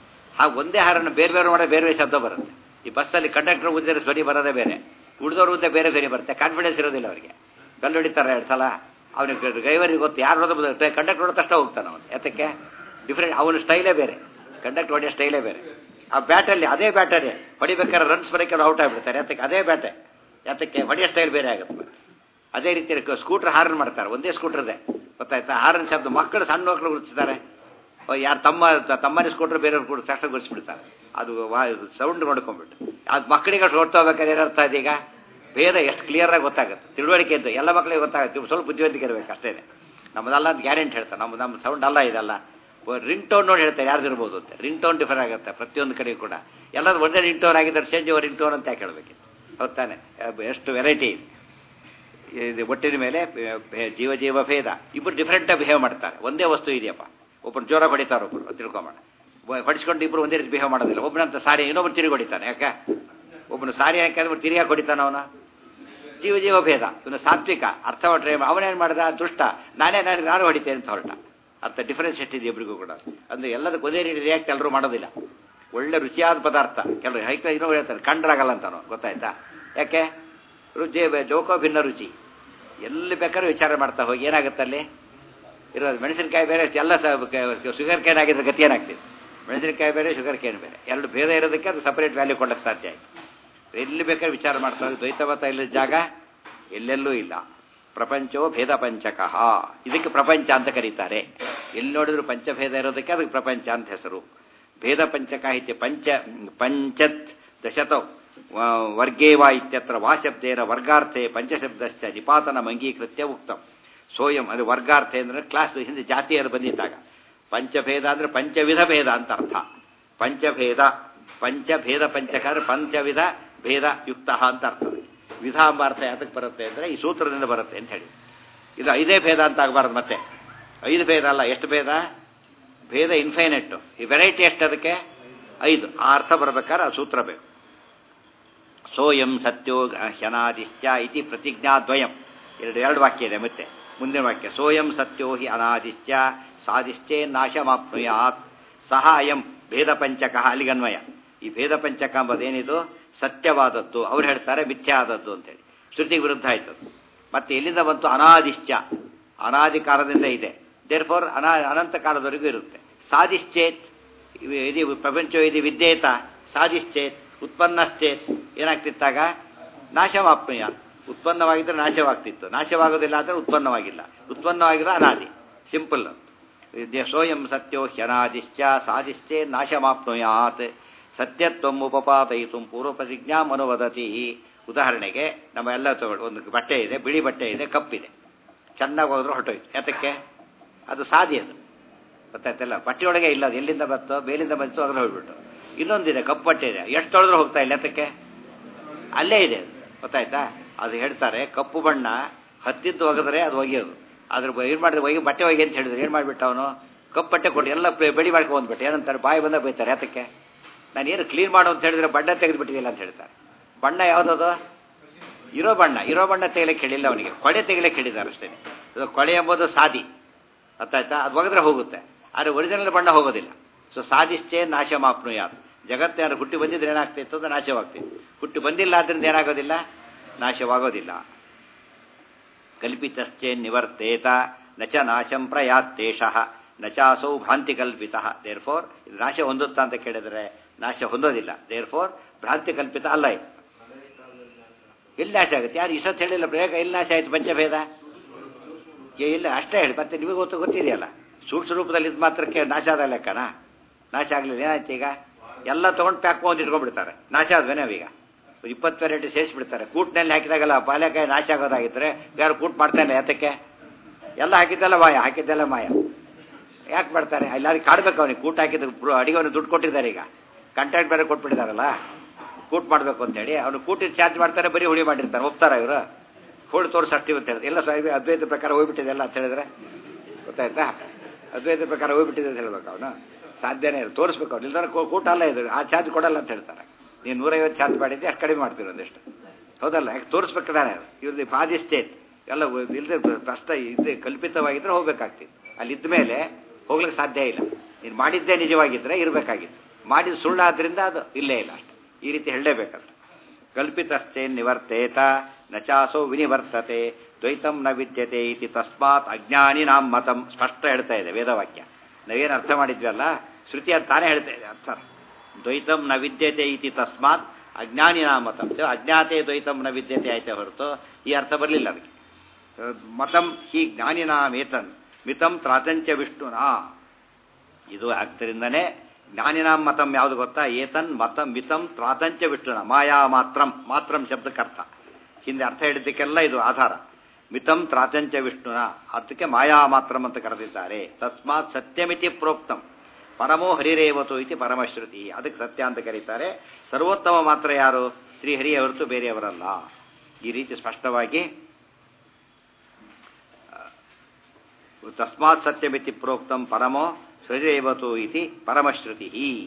ಆ ಒಂದೇ ಹಾರನ್ನು ಬೇರೆ ಬೇರೆ ಮಾಡೋ ಬೇರೆ ಬೇರೆ ಶಬ್ದ ಬರುತ್ತೆ ಈ ಬಸ್ಸಲ್ಲಿ ಕಂಡಕ್ಟರ್ ಉದ್ದರೆ ಧ್ವನಿ ಬರೋದೇ ಬೇರೆ ಉಳಿದವ್ರು ಉದ್ದ ಬೇರೆ ಧ್ವನಿ ಬರುತ್ತೆ ಕಾನ್ಫಿಡೆನ್ಸ್ ಇರೋದಿಲ್ಲ ಅವರಿಗೆ ಕಲ್ಲು ಹೊಡಿತಾರೆ ಎರಡು ಸಲ ಅವನಿಗೆ ಡ್ರೈವರಿಗೆ ಗೊತ್ತು ಯಾರು ಹೊಡೆದು ಕಂಡಕ್ಟರ್ ಹೊಡೆದ ತಕ್ಷಣ ಹೋಗ್ತಾನೆ ಅವನು ಯಾತಕ್ಕೆ ಡಿಫ್ರೆಂಟ್ ಅವನ ಸ್ಟೈಲೇ ಬೇರೆ ಕಂಡಕ್ಟರ್ ಹೊಡೆಯೋ ಸ್ಟೈಲೇ ಬೇರೆ ಆ ಬ್ಯಾಟಲ್ಲಿ ಅದೇ ಬ್ಯಾಟರಿ ಹೊಡಿಬೇಕಾದ್ರೆ ರನ್ಸ್ ಬರೋಕ್ಕೆಲ್ಲ ಔಟ್ ಆಗಿಬಿಡ್ತಾರೆ ಯಾತಕ್ಕೆ ಅದೇ ಬ್ಯಾಟೆ ಯಾತಕ್ಕೆ ಹೊಡೆಯೋ ಸ್ಟೈಲ್ ಬೇರೆ ಆಗುತ್ತೆ ಅದೇ ರೀತಿ ಸ್ಕೂಟರ್ ಹಾರನ್ ಮಾಡ್ತಾರೆ ಒಂದೇ ಸ್ಕೂಟರ್ ಇದೆ ಗೊತ್ತಾಯ್ತಾ ಹಾರನ್ ಶಬ್ದ ಮಕ್ಕಳು ಸಣ್ಣ ಮಕ್ಕಳು ಗುರುತಿಸ್ತಾರೆ ಯಾರು ತಮ್ಮ ತಮ್ಮನೇ ಸ್ಕೂಟರ್ ಬೇರೆಯವ್ರು ಕೂಡ ತಕ್ಷಣ ಗುರುತಿಸ್ಬಿಡ್ತಾರೆ ಅದು ಸೌಂಡ್ ನೋಡ್ಕೊಂಡ್ಬಿಟ್ಟು ಅದು ಮಕ್ಕಳಿಗೆ ಅಷ್ಟು ಹೊಡ್ತೋಗ್ಬೇಕಾದ್ರೆ ಏನರ್ಥ ಇದೀಗ ಭೇದ ಎಷ್ಟು ಕ್ಲಿಯರ್ ಆಗಿ ಗೊತ್ತಾಗುತ್ತೆ ತಿಳುವಳಿಕೆ ಇದ್ದು ಎಲ್ಲ ಮಕ್ಕಳಿಗೆ ಗೊತ್ತಾಗುತ್ತೆ ಸ್ವಲ್ಪ ಬುದ್ಧಿವಂತಿಕೆ ಇರಬೇಕು ಅಷ್ಟೇ ನಮ್ಮದಲ್ಲ ಅಂತ ಗ್ಯಾರಂಟಿ ಹೇಳ್ತಾರೆ ನಮ್ಮ ನಮ್ಮ ಸೌಂಡ್ ಅಲ್ಲ ಇದಲ್ಲ ರಿಂಗ್ ಟೋನ್ ನೋಡಿ ಹೇಳ್ತಾರೆ ಯಾರ್ದು ಇರ್ಬೋದು ಅಂತ ರಿಂಗ್ ಟೋನ್ ಡಿಫರ್ ಆಗುತ್ತೆ ಪ್ರತಿಯೊಂದು ಕಡೆ ಕೂಡ ಎಲ್ಲರೂ ಒಂದೇ ರಿಂಗ್ ಟೋನ್ ಆಗಿದ್ದಾರೆ ಚೇಂಜ್ ಓವರ್ ರಿಂಗ್ ಟೋನ್ ಅಂತ ಯಾಕೆ ಹೇಳಬೇಕಿತ್ತು ಹೌದಾನೆ ಎಷ್ಟು ವೆರೈಟಿ ಇದೆ ಒಟ್ಟಿನ ಮೇಲೆ ಜೀವ ಜೀವ ಭೇದ ಇಬ್ಬರು ಡಿಫ್ರೆಂಟಾಗಿ ಬಿಹೇವ್ ಮಾಡ್ತಾರೆ ಒಂದೇ ವಸ್ತು ಇದೆಯಪ್ಪ ಒಬ್ಬರು ಜೋರ ಹೊಡಿತಾರೆ ಒಬ್ಬರು ತಿಳ್ಕೊಂಬೋಣ ಹೊಡಿಸ್ಕೊಂಡು ಇಬ್ಬರು ಒಂದೇ ರೀತಿ ಬಿಹೇವ್ ಮಾಡೋದಿಲ್ಲ ಒಬ್ಬನಂತ ಸಾರಿ ಇನ್ನೊಬ್ರು ತಿರುಗಿ ಹೊಡಿತಾನೆ ಯಾಕೆ ಒಬ್ಬನು ಸಾರಿ ಹಾಕಿದ್ರೆ ತಿರುಗಿ ಹೊಡಿತಾನೆ ಅವನು ಜೀವ ಜೀವ ಭೇದ ಇವನು ಸಾತ್ವಿಕ ಅರ್ಥ ಹೊಟ್ರೆ ಅವನೇನು ಮಾಡ್ದ ದುಷ್ಟ ನಾನೇ ನಾನು ನಾನು ಹೊಡಿತೇನೆ ಅಂತ ಹೊರಟ ಅರ್ಥ ಡಿಫರೆನ್ಸ್ ಎಷ್ಟಿದೆ ಇಬ್ಬರಿಗೂ ಕೂಡ ಅಂದರೆ ಎಲ್ಲದಕ್ಕೂ ಒಂದೇ ರೀತಿ ರಿಯಾಕ್ಟ್ ಎಲ್ಲರೂ ಮಾಡೋದಿಲ್ಲ ಒಳ್ಳೆ ರುಚಿಯಾದ ಪದಾರ್ಥ ಕೆಲವರು ಹೈಕ ಇನ್ನೂ ಹೇಳ್ತಾರೆ ಕಂಡ್ರಾಗಲ್ಲ ಅಂತಾನು ಗೊತ್ತಾಯ್ತಾ ಯಾಕೆ ರುಚಿ ಜೋಕೋ ಭಿನ್ನ ರುಚಿ ಎಲ್ಲಿ ಬೇಕಾದ್ರೂ ವಿಚಾರ ಮಾಡ್ತಾ ಹೋಗಿ ಏನಾಗುತ್ತೆ ಅಲ್ಲಿ ಇರೋದು ಮೆಣಸಿನಕಾಯಿ ಬೇರೆ ಎಲ್ಲ ಶುಗರ್ ಕೇನ್ ಆಗಿದ್ರೆ ಗತಿ ಏನಾಗ್ತಿದೆ ಮೆಣಸಿನಕಾಯಿ ಬೇರೆ ಶುಗರ್ ಕೇನ್ ಬೇರೆ ಎರಡು ಭೇದ ಇರೋದಕ್ಕೆ ಅದು ಸಪರೇಟ್ ವ್ಯಾಲ್ಯೂ ಕೊಡೋಕ್ಕೆ ಸಾಧ್ಯ ಆಯಿತು ಎಲ್ಲಿ ಬೇಕಾದ್ರೆ ವಿಚಾರ ಮಾಡ್ತಾರೆ ದ್ವೈತಮತ ಇಲ್ಲದ ಜಾಗ ಎಲ್ಲೆಲ್ಲೂ ಇಲ್ಲ ಪ್ರಪಂಚೋ ಭೇದ ಪಂಚಕಃ ಇದಕ್ಕೆ ಪ್ರಪಂಚ ಅಂತ ಕರೀತಾರೆ ಎಲ್ಲಿ ನೋಡಿದ್ರು ಪಂಚಭೇದ ಇರೋದಕ್ಕೆ ಅದಕ್ಕೆ ಪ್ರಪಂಚ ಅಂತ ಹೆಸರು ಭೇದ ಪಂಚಕ ಇತ್ಯ ಪಂಚ ಪಂಚತ್ ದಶತೌ ವರ್ಗೇ ವಾ ಇತ್ಯತ್ರ ವಾ ಶಬ್ದೇನ ವರ್ಗಾರ್ಥೆ ಪಂಚಶಬ್ದಶ್ಚ ನಿಪಾತನ ಅಂಗೀಕೃತ್ಯ ಉಕ್ತಂ ಸೋಯಂ ಅದು ವರ್ಗಾರ್ಥ ಅಂದ್ರೆ ಕ್ಲಾಸ್ ಹಿಂದೆ ಜಾತಿಯರು ಬಂದಿದ್ದಾಗ ಪಂಚಭೇದ ಅಂದ್ರೆ ಪಂಚವಿಧ ಭೇದ ಅಂತ ಅರ್ಥ ಪಂಚಭೇದ ಪಂಚಭೇದ ಪಂಚಕ ಅಂದ್ರೆ ಪಂಚವಿಧ ಭೇದ ಯುಕ್ತ ಅಂತ ಅರ್ಥ ವಿಧ ಎಂಬ ಅರ್ಥ ಯಾತಕ್ಕೆ ಬರುತ್ತೆ ಅಂದ್ರೆ ಈ ಸೂತ್ರದಿಂದ ಬರುತ್ತೆ ಅಂತ ಹೇಳಿ ಇದು ಐದೇ ಭೇದ ಅಂತ ಆಗಬಾರ್ದು ಮತ್ತೆ ಐದು ಭೇದ ಅಲ್ಲ ಎಷ್ಟು ಭೇದ ಭೇದ ಇನ್ಫೈನೆಟ್ ಈ ವೆರೈಟಿ ಎಷ್ಟು ಅದಕ್ಕೆ ಐದು ಆ ಅರ್ಥ ಬರ್ಬೇಕಾದ್ರೆ ಆ ಸೂತ್ರ ಬೇಕು ಸೋಯಂ ಸತ್ಯೋ ಹ್ಯನಾದಿಶ್ಚ ಇತಿ ಪ್ರತಿಜ್ಞಾದ್ವಯಂ ಎರಡು ಎರಡು ವಾಕ್ಯ ಇದೆ ಮತ್ತೆ ಮುಂದಿನ ವಾಕ್ಯ ಸೋಯಂ ಸತ್ಯೋ ಹಿ ಅನಾದಿಶ್ಚ ಸಾದಿಶ್ಚೇ ನಾಶಮಾಪ್ನುಯಾತ್ ಸಹ ಅಯಂ ಭೇದ ಪಂಚಕ ಅಲ್ಲಿಗನ್ವಯ ಈ ಭೇದ ಪಂಚಕ ಎಂಬುದೇನಿದು ಸತ್ಯವಾದದ್ದು ಅವ್ರು ಹೇಳ್ತಾರೆ ಮಿಥ್ಯ ಆದದ್ದು ಅಂತೇಳಿ ಶ್ರುತಿ ವಿರುದ್ಧ ಆಯ್ತು ಮತ್ತೆ ಎಲ್ಲಿಂದ ಬಂತು ಅನಾದಿಶ್ಚ ಅನಾದಿ ಕಾಲದಿಂದ ಇದೆ ದೇರ್ ಫೋರ್ ಅನಾ ಅನಂತ ಕಾಲದವರೆಗೂ ಇರುತ್ತೆ ಸಾಧಿಶ್ಚೇತ್ ಇದು ಪ್ರಪಂಚ ಇದು ವಿದ್ಯೇತ ಸಾಧಿಶ್ಚೇತ್ ಉತ್ಪನ್ನಶ್ಚೇತ್ ಏನಾಗ್ತಿತ್ತಾಗ ನಾಶವಾಪ್ನುಯ ಉತ್ಪನ್ನವಾಗಿದ್ದರೆ ನಾಶವಾಗ್ತಿತ್ತು ನಾಶವಾಗೋದಿಲ್ಲ ಅಂದರೆ ಉತ್ಪನ್ನವಾಗಿಲ್ಲ ಉತ್ಪನ್ನವಾಗಿರೋ ಅನಾದಿ ಸಿಂಪಲ್ ಸೋಯಂ ಸತ್ಯೋ ಹ್ಯನಾದಿಶ್ಚ ಸಾಧಿಶ್ಚೇ ನಾಶಮಾಪ್ನುಯಾತ್ ಸತ್ಯತ್ವಂ ಉಪಪಾದಯಿತು ಪೂರ್ವ ಪ್ರತಿಜ್ಞಾ ಮನುವದತಿ ಉದಾಹರಣೆಗೆ ನಮ್ಮ ಎಲ್ಲ ತಗೊಳ್ಳಿ ಒಂದು ಬಟ್ಟೆ ಇದೆ ಬಿಳಿ ಬಟ್ಟೆ ಇದೆ ಕಪ್ಪಿದೆ ಚೆನ್ನಾಗಿ ಹೋದ್ರೆ ಹೊರಟೋಯ್ತು ಯಾತಕ್ಕೆ ಅದು ಸಾದಿ ಅದು ಗೊತ್ತಾಯ್ತಲ್ಲ ಬಟ್ಟೆಯೊಳಗೆ ಇಲ್ಲ ಅದು ಎಲ್ಲಿಂದ ಬರ್ತೋ ಬೇಲಿಂದ ಬಂತು ಅದ್ರ ಹೋಗ್ಬಿಟ್ಟು ಇನ್ನೊಂದಿದೆ ಕಪ್ಪು ಬಟ್ಟೆ ಇದೆ ಎಷ್ಟು ತೊಳೆದ್ರೂ ಹೋಗ್ತಾ ಇಲ್ಲ ಯಾತಕ್ಕೆ ಅಲ್ಲೇ ಇದೆ ಅದು ಗೊತ್ತಾಯ್ತಾ ಅದು ಹೇಳ್ತಾರೆ ಕಪ್ಪು ಬಣ್ಣ ಹತ್ತಿದ್ದು ಒಗೆದ್ರೆ ಅದು ಒಗೆಯೋದು ಅದ್ರ ಏನು ಮಾಡಿದ್ರೆ ಒಗಿ ಬಟ್ಟೆ ಒಗೆ ಅಂತ ಹೇಳಿದ್ರು ಏನು ಮಾಡಿಬಿಟ್ಟು ಅವನು ಕಪ್ಪು ಬಟ್ಟೆ ಕೊಟ್ಟು ಎಲ್ಲ ಬೆಳಿ ಮಾಡ್ಕೊಂಡು ಬಂದ್ಬಿಟ್ಟು ಏನಂತಾರೆ ಬಾಯಿ ಬಂದ ಬೈತಾರೆ ಯಾತಕ್ಕೆ ನಾನು ಏನು ಕ್ಲೀನ್ ಮಾಡು ಅಂತ ಹೇಳಿದ್ರೆ ಬಣ್ಣ ತೆಗೆದುಬಿಟ್ಟಿದ್ದಿಲ್ಲ ಅಂತ ಹೇಳ್ತಾರೆ ಬಣ್ಣ ಯಾವುದದು ಇರೋ ಬಣ್ಣ ಇರೋ ಬಣ್ಣ ತೆಗಿಲಿಕ್ಕೆ ಹೇಳಿಲ್ಲ ಅವನಿಗೆ ಕೊಳೆ ತೆಗಿಲಿಕ್ಕೆ ಹೇಳಿದ್ದಾರೆ ಅಷ್ಟೇ ಇದು ಕೊಳೆ ಎಂಬುದು ಸಾದಿ ಗೊತ್ತಾಯ್ತಾ ಅದು ಒಗೆದ್ರೆ ಹೋಗುತ್ತೆ ಆದರೆ ಒರಿಜಿನಲ್ ಬಣ್ಣ ಹೋಗೋದಿಲ್ಲ ಸೊ ಸಾಧಿಷ್ಟೇ ನಾಶ ಮಾಪ್ನುಯಾತ್ ಜಗತ್ತೇನಾದ್ರು ಹುಟ್ಟಿ ಬಂದಿದ್ರೆ ಏನಾಗ್ತಿತ್ತು ಅದು ನಾಶವಾಗ್ತಿತ್ತು ಹುಟ್ಟಿ ಬಂದಿಲ್ಲ ಆದ್ರಿಂದ ಏನಾಗೋದಿಲ್ಲ ನಾಶವಾಗೋದಿಲ್ಲ ಕಲ್ಪಿತಶ್ಚೇ ನಿವರ್ತೇತ ನಚ ನಾಶಂ ಪ್ರಯಾತ್ತೇಷ ನಚಾಸೌ ಭ್ರಾಂತಿ ಕಲ್ಪಿತ ದೇರ್ ಫೋರ್ ಇದು ನಾಶ ಹೊಂದುತ್ತಾ ಅಂತ ಕೇಳಿದರೆ ನಾಶ ಹೊಂದೋದಿಲ್ಲ ದೇರ್ ಫೋರ್ ಭ್ರಾಂತಿ ಕಲ್ಪಿತ ಅಲ್ಲ ಇದು ಎಲ್ಲಿ ನಾಶ ಆಗುತ್ತೆ ಯಾರು ಇಷ್ಟೊತ್ತು ಹೇಳಿಲ್ಲ ಬೇಗ ಎಲ್ಲಿ ನಾಶ ಆಯ್ತು ಪಂಚಭೇದ ಇಲ್ಲ ಅಷ್ಟೇ ಹೇಳಿ ಮತ್ತೆ ನಿಮಗೆ ಗೊತ್ತು ಗೊತ್ತಿದೆಯಲ್ಲ ಸೂಕ್ಷ್ಮ ರೂಪದಲ್ಲಿ ಇದು ಮಾತ್ರಕ್ಕೆ ನಾಶ ಆದ ಲೆಕ್ಕನಾ ನಾಶ ಆಗಲಿಲ್ಲ ಏನಾಯ್ತು ಈಗ ಎಲ್ಲ ತೊಗೊಂಡು ಪ್ಯಾಕ್ ಮಾಡಿ ಇಟ್ಕೊಂಡ್ಬಿಡ್ತಾರೆ ನಾಶ ಆದ್ವೇನೆ ಅವೀಗ ಇಪ್ಪತ್ತು ವೆರೈಟಿ ಸೇರಿಸ್ಬಿಡ್ತಾರೆ ಕೂಟ್ನಲ್ಲಿ ಹಾಕಿದಾಗಲ್ಲ ಬಾಳೆಕಾಯಿ ನಾಶ ಆಗೋದಾಗಿದ್ರೆ ಯಾರು ಕೂಟ್ ಮಾಡ್ತಾನೆ ಯಾತಕ್ಕೆ ಎಲ್ಲ ಹಾಕಿದ್ದೆಲ್ಲ ಮಾಯ ಹಾಕಿದ್ದೆಲ್ಲ ಮಾಯ ಯಾಕೆ ಮಾಡ್ತಾರೆ ಎಲ್ಲರಿಗೂ ಕಾಡ್ಬೇಕು ಅವನಿಗೆ ಕೂಟ್ ಹಾಕಿದ ಅಡಿಗೆ ಅವನು ದುಡ್ಡು ಕೊಟ್ಟಿದ್ದಾರೆ ಈಗ ಕಂಟ್ರಾಕ್ಟ್ ಬೇರೆ ಕೊಟ್ಬಿಟ್ಟಿದಾರಲ್ಲ ಕೂಟ್ ಮಾಡಬೇಕು ಅಂತೇಳಿ ಅವನು ಕೂಟಿಗೆ ಚಾರ್ಜ್ ಮಾಡ್ತಾರೆ ಬರೀ ಹುಳಿ ಮಾಡಿರ್ತಾರೆ ಒಪ್ತಾರ ಇವರು ಹೋಳಿ ತೋರಿಸ್ತೀವಿ ಅಂತ ಹೇಳಿದ್ರೆ ಎಲ್ಲ ಸ್ವಾಮಿ ಅದ್ವೈತ ಪ್ರಕಾರ ಹೋಗ್ಬಿಟ್ಟಿದೆ ಎಲ್ಲ ಅಂತ ಹೇಳಿದ್ರೆ ಗೊತ್ತಾಯ್ತಾ ಅದ್ವೈತ ಪ್ರಕಾರ ಹೋಗ್ಬಿಟ್ಟಿದೆ ಅಂತ ಹೇಳ್ಬೇಕು ಅವನು ಸಾಧ್ಯನೇ ಇಲ್ಲ ತೋರಿಸ್ಬೇಕು ಅವ್ನು ಇಲ್ದಾರ ಕೂಟ ಅಲ್ಲ ಇದು ಆ ಚಾರ್ಜ್ ಕೊಡಲ್ಲ ಅಂತ ಹೇಳ್ತಾರೆ ನೀನು ನೂರೈವತ್ತು ಚಾರ್ಜ್ ಮಾಡಿದ್ದೆ ಅಷ್ಟು ಕಡಿಮೆ ಮಾಡ್ತೀವಿ ಒಂದಿಷ್ಟು ಹೌದಲ್ಲ ಯಾಕೆ ತೋರಿಸ್ಬೇಕು ತಾನೆ ಇವ್ರದ್ದು ಪಾದಿಸ್ಟೇಟ್ ಎಲ್ಲ ಇಲ್ಲದೆ ಕಷ್ಟ ಇದು ಕಲ್ಪಿತವಾಗಿದ್ರೆ ಹೋಗ್ಬೇಕಾಗ್ತಿತ್ತು ಅಲ್ಲಿ ಇದ್ದ ಮೇಲೆ ಹೋಗ್ಲಿಕ್ಕೆ ಸಾಧ್ಯ ಇಲ್ಲ ನೀನು ಮಾಡಿದ್ದೇ ನಿಜವಾಗಿದ್ದರೆ ಇರಬೇಕಾಗಿತ್ತು ಮಾಡಿದ ಸುಳ್ಳಾದ್ರಿಂದ ಅದು ಇಲ್ಲೇ ಇಲ್ಲ ಅಷ್ಟು ಈ ರೀತಿ ಹೇಳಲೇಬೇಕಲ್ಲ ಕಲ್ಪಿತಶ್ಚೇ ನಿವರ್ತೇತ ನಚಾಸೋ ವಿನಿವರ್ತತೆ ದ್ವೈತಂ ನ ವಿದ್ಯತೆ ಇತಿ ತಸ್ಮಾತ್ ಅಜ್ಞಾನಿ ನಾಂ ಮತಂ ಸ್ಪಷ್ಟ ಹೇಳ್ತಾ ಇದೆ ವೇದವಾಕ್ಯ ನಾವೇನು ಅರ್ಥ ಮಾಡಿದ್ವಲ್ಲ ಶ್ರುತಿ ಅದು ತಾನೇ ಹೇಳ್ತಾ ಇದೆ ಅರ್ಥ ದ್ವೈತಂ ನ ವಿದ್ಯತೆ ಇತಿ ತಸ್ಮಾತ್ ಅಜ್ಞಾನಿ ನಾಂ ಮತಂ ಅಜ್ಞಾತೆ ದ್ವೈತಂ ನ ವಿದ್ಯತೆ ಆಯ್ತಾ ಹೊರತು ಈ ಅರ್ಥ ಬರಲಿಲ್ಲ ಅದಕ್ಕೆ ಮತಂ ಹಿ ಜ್ಞಾನಿನಾಮೇತನ್ ಮಿತಂ ತ್ರಾತಂಚ ವಿಷ್ಣುನಾ ಇದು ಆಗ್ತರಿಂದನೇ ಜ್ಞಾನಿನಾಂ ಮತಂ ಯಾವುದು ಗೊತ್ತಾ ಏತನ್ ಮತಂ ಮಿತಂ ತ್ರಾತಂಚ ವಿಷ್ಣುನ ಮಾಯಾ ಮಾತ್ರಂ ಮಾತ್ರಂ ಶಬ್ದಕ್ಕರ್ಥ ಹಿಂದೆ ಅರ್ಥ ಹೇಳಿದ್ದಕ್ಕೆಲ್ಲ ಇದು ಆಧಾರ ಮಿತಂ ತ್ರಾತಂಚ ವಿಷ್ಣುನ ಅದಕ್ಕೆ ಮಾಯಾ ಮಾತ್ರಂ ಅಂತ ಕರೆದಿದ್ದಾರೆ ತಸ್ಮಾತ್ ಸತ್ಯಮಿತಿ ಪ್ರೋಕ್ತಂ ಪರಮೋ ಹರಿರೇವತು ಇತಿ ಪರಮಶ್ರುತಿ ಅದಕ್ಕೆ ಸತ್ಯ ಅಂತ ಕರೀತಾರೆ ಸರ್ವೋತ್ತಮ ಮಾತ್ರ ಯಾರು ಶ್ರೀಹರಿಯ ಹೊರತು ಬೇರೆಯವರಲ್ಲ ಈ ರೀತಿ ಸ್ಪಷ್ಟವಾಗಿ ತಸ್ಮಾತ್ ಸತ್ಯಮಿತಿ ಪ್ರೋಕ್ತಂ ಪರಮೋ ಹರಿರೇವತು ಇತಿ ಪರಮಶ್ರುತಿ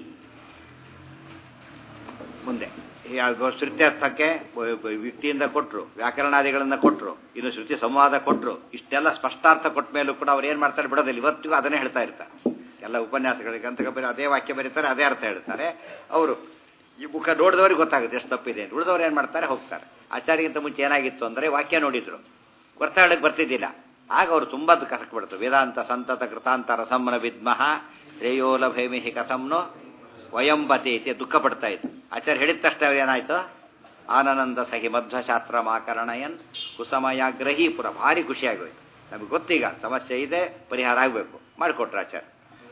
ಮುಂದೆ ಶ್ರುತ್ಯರ್ಥಕ್ಕೆ ಯುಕ್ತಿಯಿಂದ ಕೊಟ್ಟರು ವ್ಯಾಕರಣಾದಿಗಳನ್ನು ಕೊಟ್ಟರು ಇನ್ನು ಶ್ರುತಿ ಸಂವಾದ ಕೊಟ್ಟರು ಇಷ್ಟೆಲ್ಲ ಸ್ಪಷ್ಟಾರ್ಥ ಕೊಟ್ಟ ಮೇಲೂ ಕೂಡ ಅವ್ರು ಏನು ಮಾಡ್ತಾರೆ ಬಿಡೋದಿಲ್ಲ ಇವತ್ತಿಗೂ ಅದನ್ನೇ ಹೇಳ್ತಾ ಇರ್ತಾರೆ ಎಲ್ಲ ಉಪನ್ಯಾಸಗಳಿಗೆ ಅಂತ ಬರೀ ಅದೇ ವಾಕ್ಯ ಬರೀತಾರೆ ಅದೇ ಅರ್ಥ ಹೇಳ್ತಾರೆ ಅವರು ಈ ಮುಖ ನೋಡಿದವ್ರಿಗೆ ಗೊತ್ತಾಗುತ್ತೆ ಎಷ್ಟು ತಪ್ಪಿದೆ ಉಳಿದವ್ರು ಏನು ಮಾಡ್ತಾರೆ ಹೋಗ್ತಾರೆ ಆಚಾರ್ಯಗಿಂತ ಮುಂಚೆ ಏನಾಗಿತ್ತು ಅಂದರೆ ವಾಕ್ಯ ನೋಡಿದ್ರು ಅರ್ಥ ಹೇಳಕ್ಕೆ ಬರ್ತಿದ್ದಿಲ್ಲ ಆಗ ಅವರು ತುಂಬ ಕಸಕ್ಬಿಡ್ತು ವೇದಾಂತ ಸಂತತ ಕೃತಾಂತ ರಸಮ್ಮನ ವಿದ್ಮಃ ಶ್ರೇಯೋಲ ಭೈಮಿಹಿ ಕಥಂನೋ ವಯಂಬತಿ ಇತಿ ದುಃಖ ಪಡ್ತಾ ಇತ್ತು ಆಚಾರ್ಯ ಹೇಳಿದ ತಕ್ಷಣ ಏನಾಯ್ತು ಆನಂದ ಸಹಿ ಮಧ್ವಶಾಸ್ತ್ರ ಮಾಕರಣಯನ್ ಕುಸಮಯಾಗ್ರಹಿ ಪುರ ಭಾರಿ ಖುಷಿಯಾಗೋಯ್ತು ನಮಗೆ ಗೊತ್ತೀಗ ಸಮಸ್ಯೆ ಇದೆ ಪರಿಹಾರ ಆಗಬೇಕು ಮಾಡಿಕೊಟ್ರು ಆಚಾರ್ಯ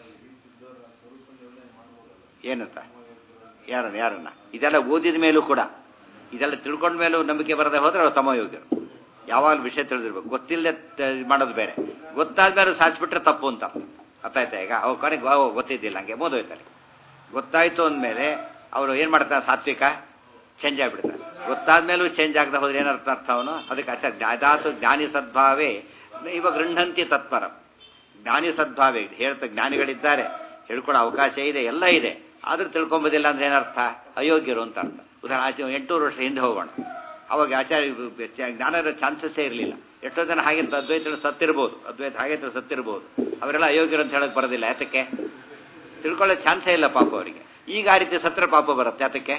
ಏನಂತ ಯಾರನ್ನ ಯಾರನ್ನ ಇದೆಲ್ಲ ಓದಿದ ಮೇಲೂ ಕೂಡ ಇದೆಲ್ಲ ತಿಳ್ಕೊಂಡ ಮೇಲೂ ನಂಬಿಕೆ ಬರದೆ ಹೋದ್ರೆ ಅವ್ರು ತಮಯೋಗ್ಯರು ಯಾವಾಗ ವಿಷಯ ತಿಳಿದಿರ್ಬೇಕು ಗೊತ್ತಿಲ್ಲದೆ ಮಾಡೋದು ಬೇರೆ ಗೊತ್ತಾದ್ಮೇಲೆ ಸಾಧಿಸ್ಬಿಟ್ರೆ ತಪ್ಪು ಅಂತ ಅರ್ಥ ಆಯ್ತಾ ಈಗ ಅವ್ ಕೊನೆಗೆ ಓ ಗೊತ್ತಿದ್ದಿಲ್ಲ ಹಂಗೆ ಮೋದೋಯ್ತಾರೆ ಗೊತ್ತಾಯ್ತು ಅಂದಮೇಲೆ ಅವರು ಏನು ಮಾಡ್ತಾರೆ ಸಾತ್ವಿಕ ಚೇಂಜ್ ಆಗಿಬಿಡ್ತಾರೆ ಗೊತ್ತಾದ್ಮೇಲೂ ಚೇಂಜ್ ಆಗದೆ ಹೋದ್ರೆ ಏನರ್ಥ ಅರ್ಥ ಅವನು ಅದಕ್ಕೆ ಆಚಾರ ಜ್ಞಾದಾತು ಜ್ಞಾನಿ ಸದ್ಭಾವೇ ಇವಾಗ ಗೃಹಂತಿ ತತ್ಪರ ಜ್ಞಾನಿ ಸದ್ಭಾವೇ ಹೇಳ್ತ ಜ್ಞಾನಿಗಳಿದ್ದಾರೆ ಹೇಳ್ಕೊಳ್ಳೋ ಅವಕಾಶ ಇದೆ ಎಲ್ಲ ಇದೆ ಆದ್ರೂ ತಿಳ್ಕೊಂಬೋದಿಲ್ಲ ಅಂದ್ರೆ ಏನರ್ಥ ಅಯೋಗ್ಯರು ಅಂತ ಅರ್ಥ ಉದಾಹರಣೆ ಆಚೆ ಎಂಟೂರು ವರ್ಷ ಹಿಂದೆ ಹೋಗೋಣ ಅವಾಗ ಆಚಾರ್ಯ ಜ್ಞಾನದ ಚಾನ್ಸಸ್ಸೇ ಇರಲಿಲ್ಲ ಎಷ್ಟೋ ಜನ ಹಾಗೆ ಅದ್ವೈತ ಸತ್ತಿರ್ಬೋದು ಅದ್ವೈತ ಹಾಗೆ ಸತ್ತಿರ್ಬೋದು ಅವರೆಲ್ಲ ಅಯೋಗ್ಯರು ಅಂತ ಹೇಳಕ್ ಬರೋದಿಲ್ಲ ಯಾತಕ್ಕೆ ತಿಳ್ಕೊಳ್ಳೋ ಚಾನ್ಸೇ ಇಲ್ಲ ಪಾಪ ಅವರಿಗೆ ಈಗ ಆ ರೀತಿ ಸತ್ರ ಪಾಪ ಬರುತ್ತೆ ಯಾತಕ್ಕೆ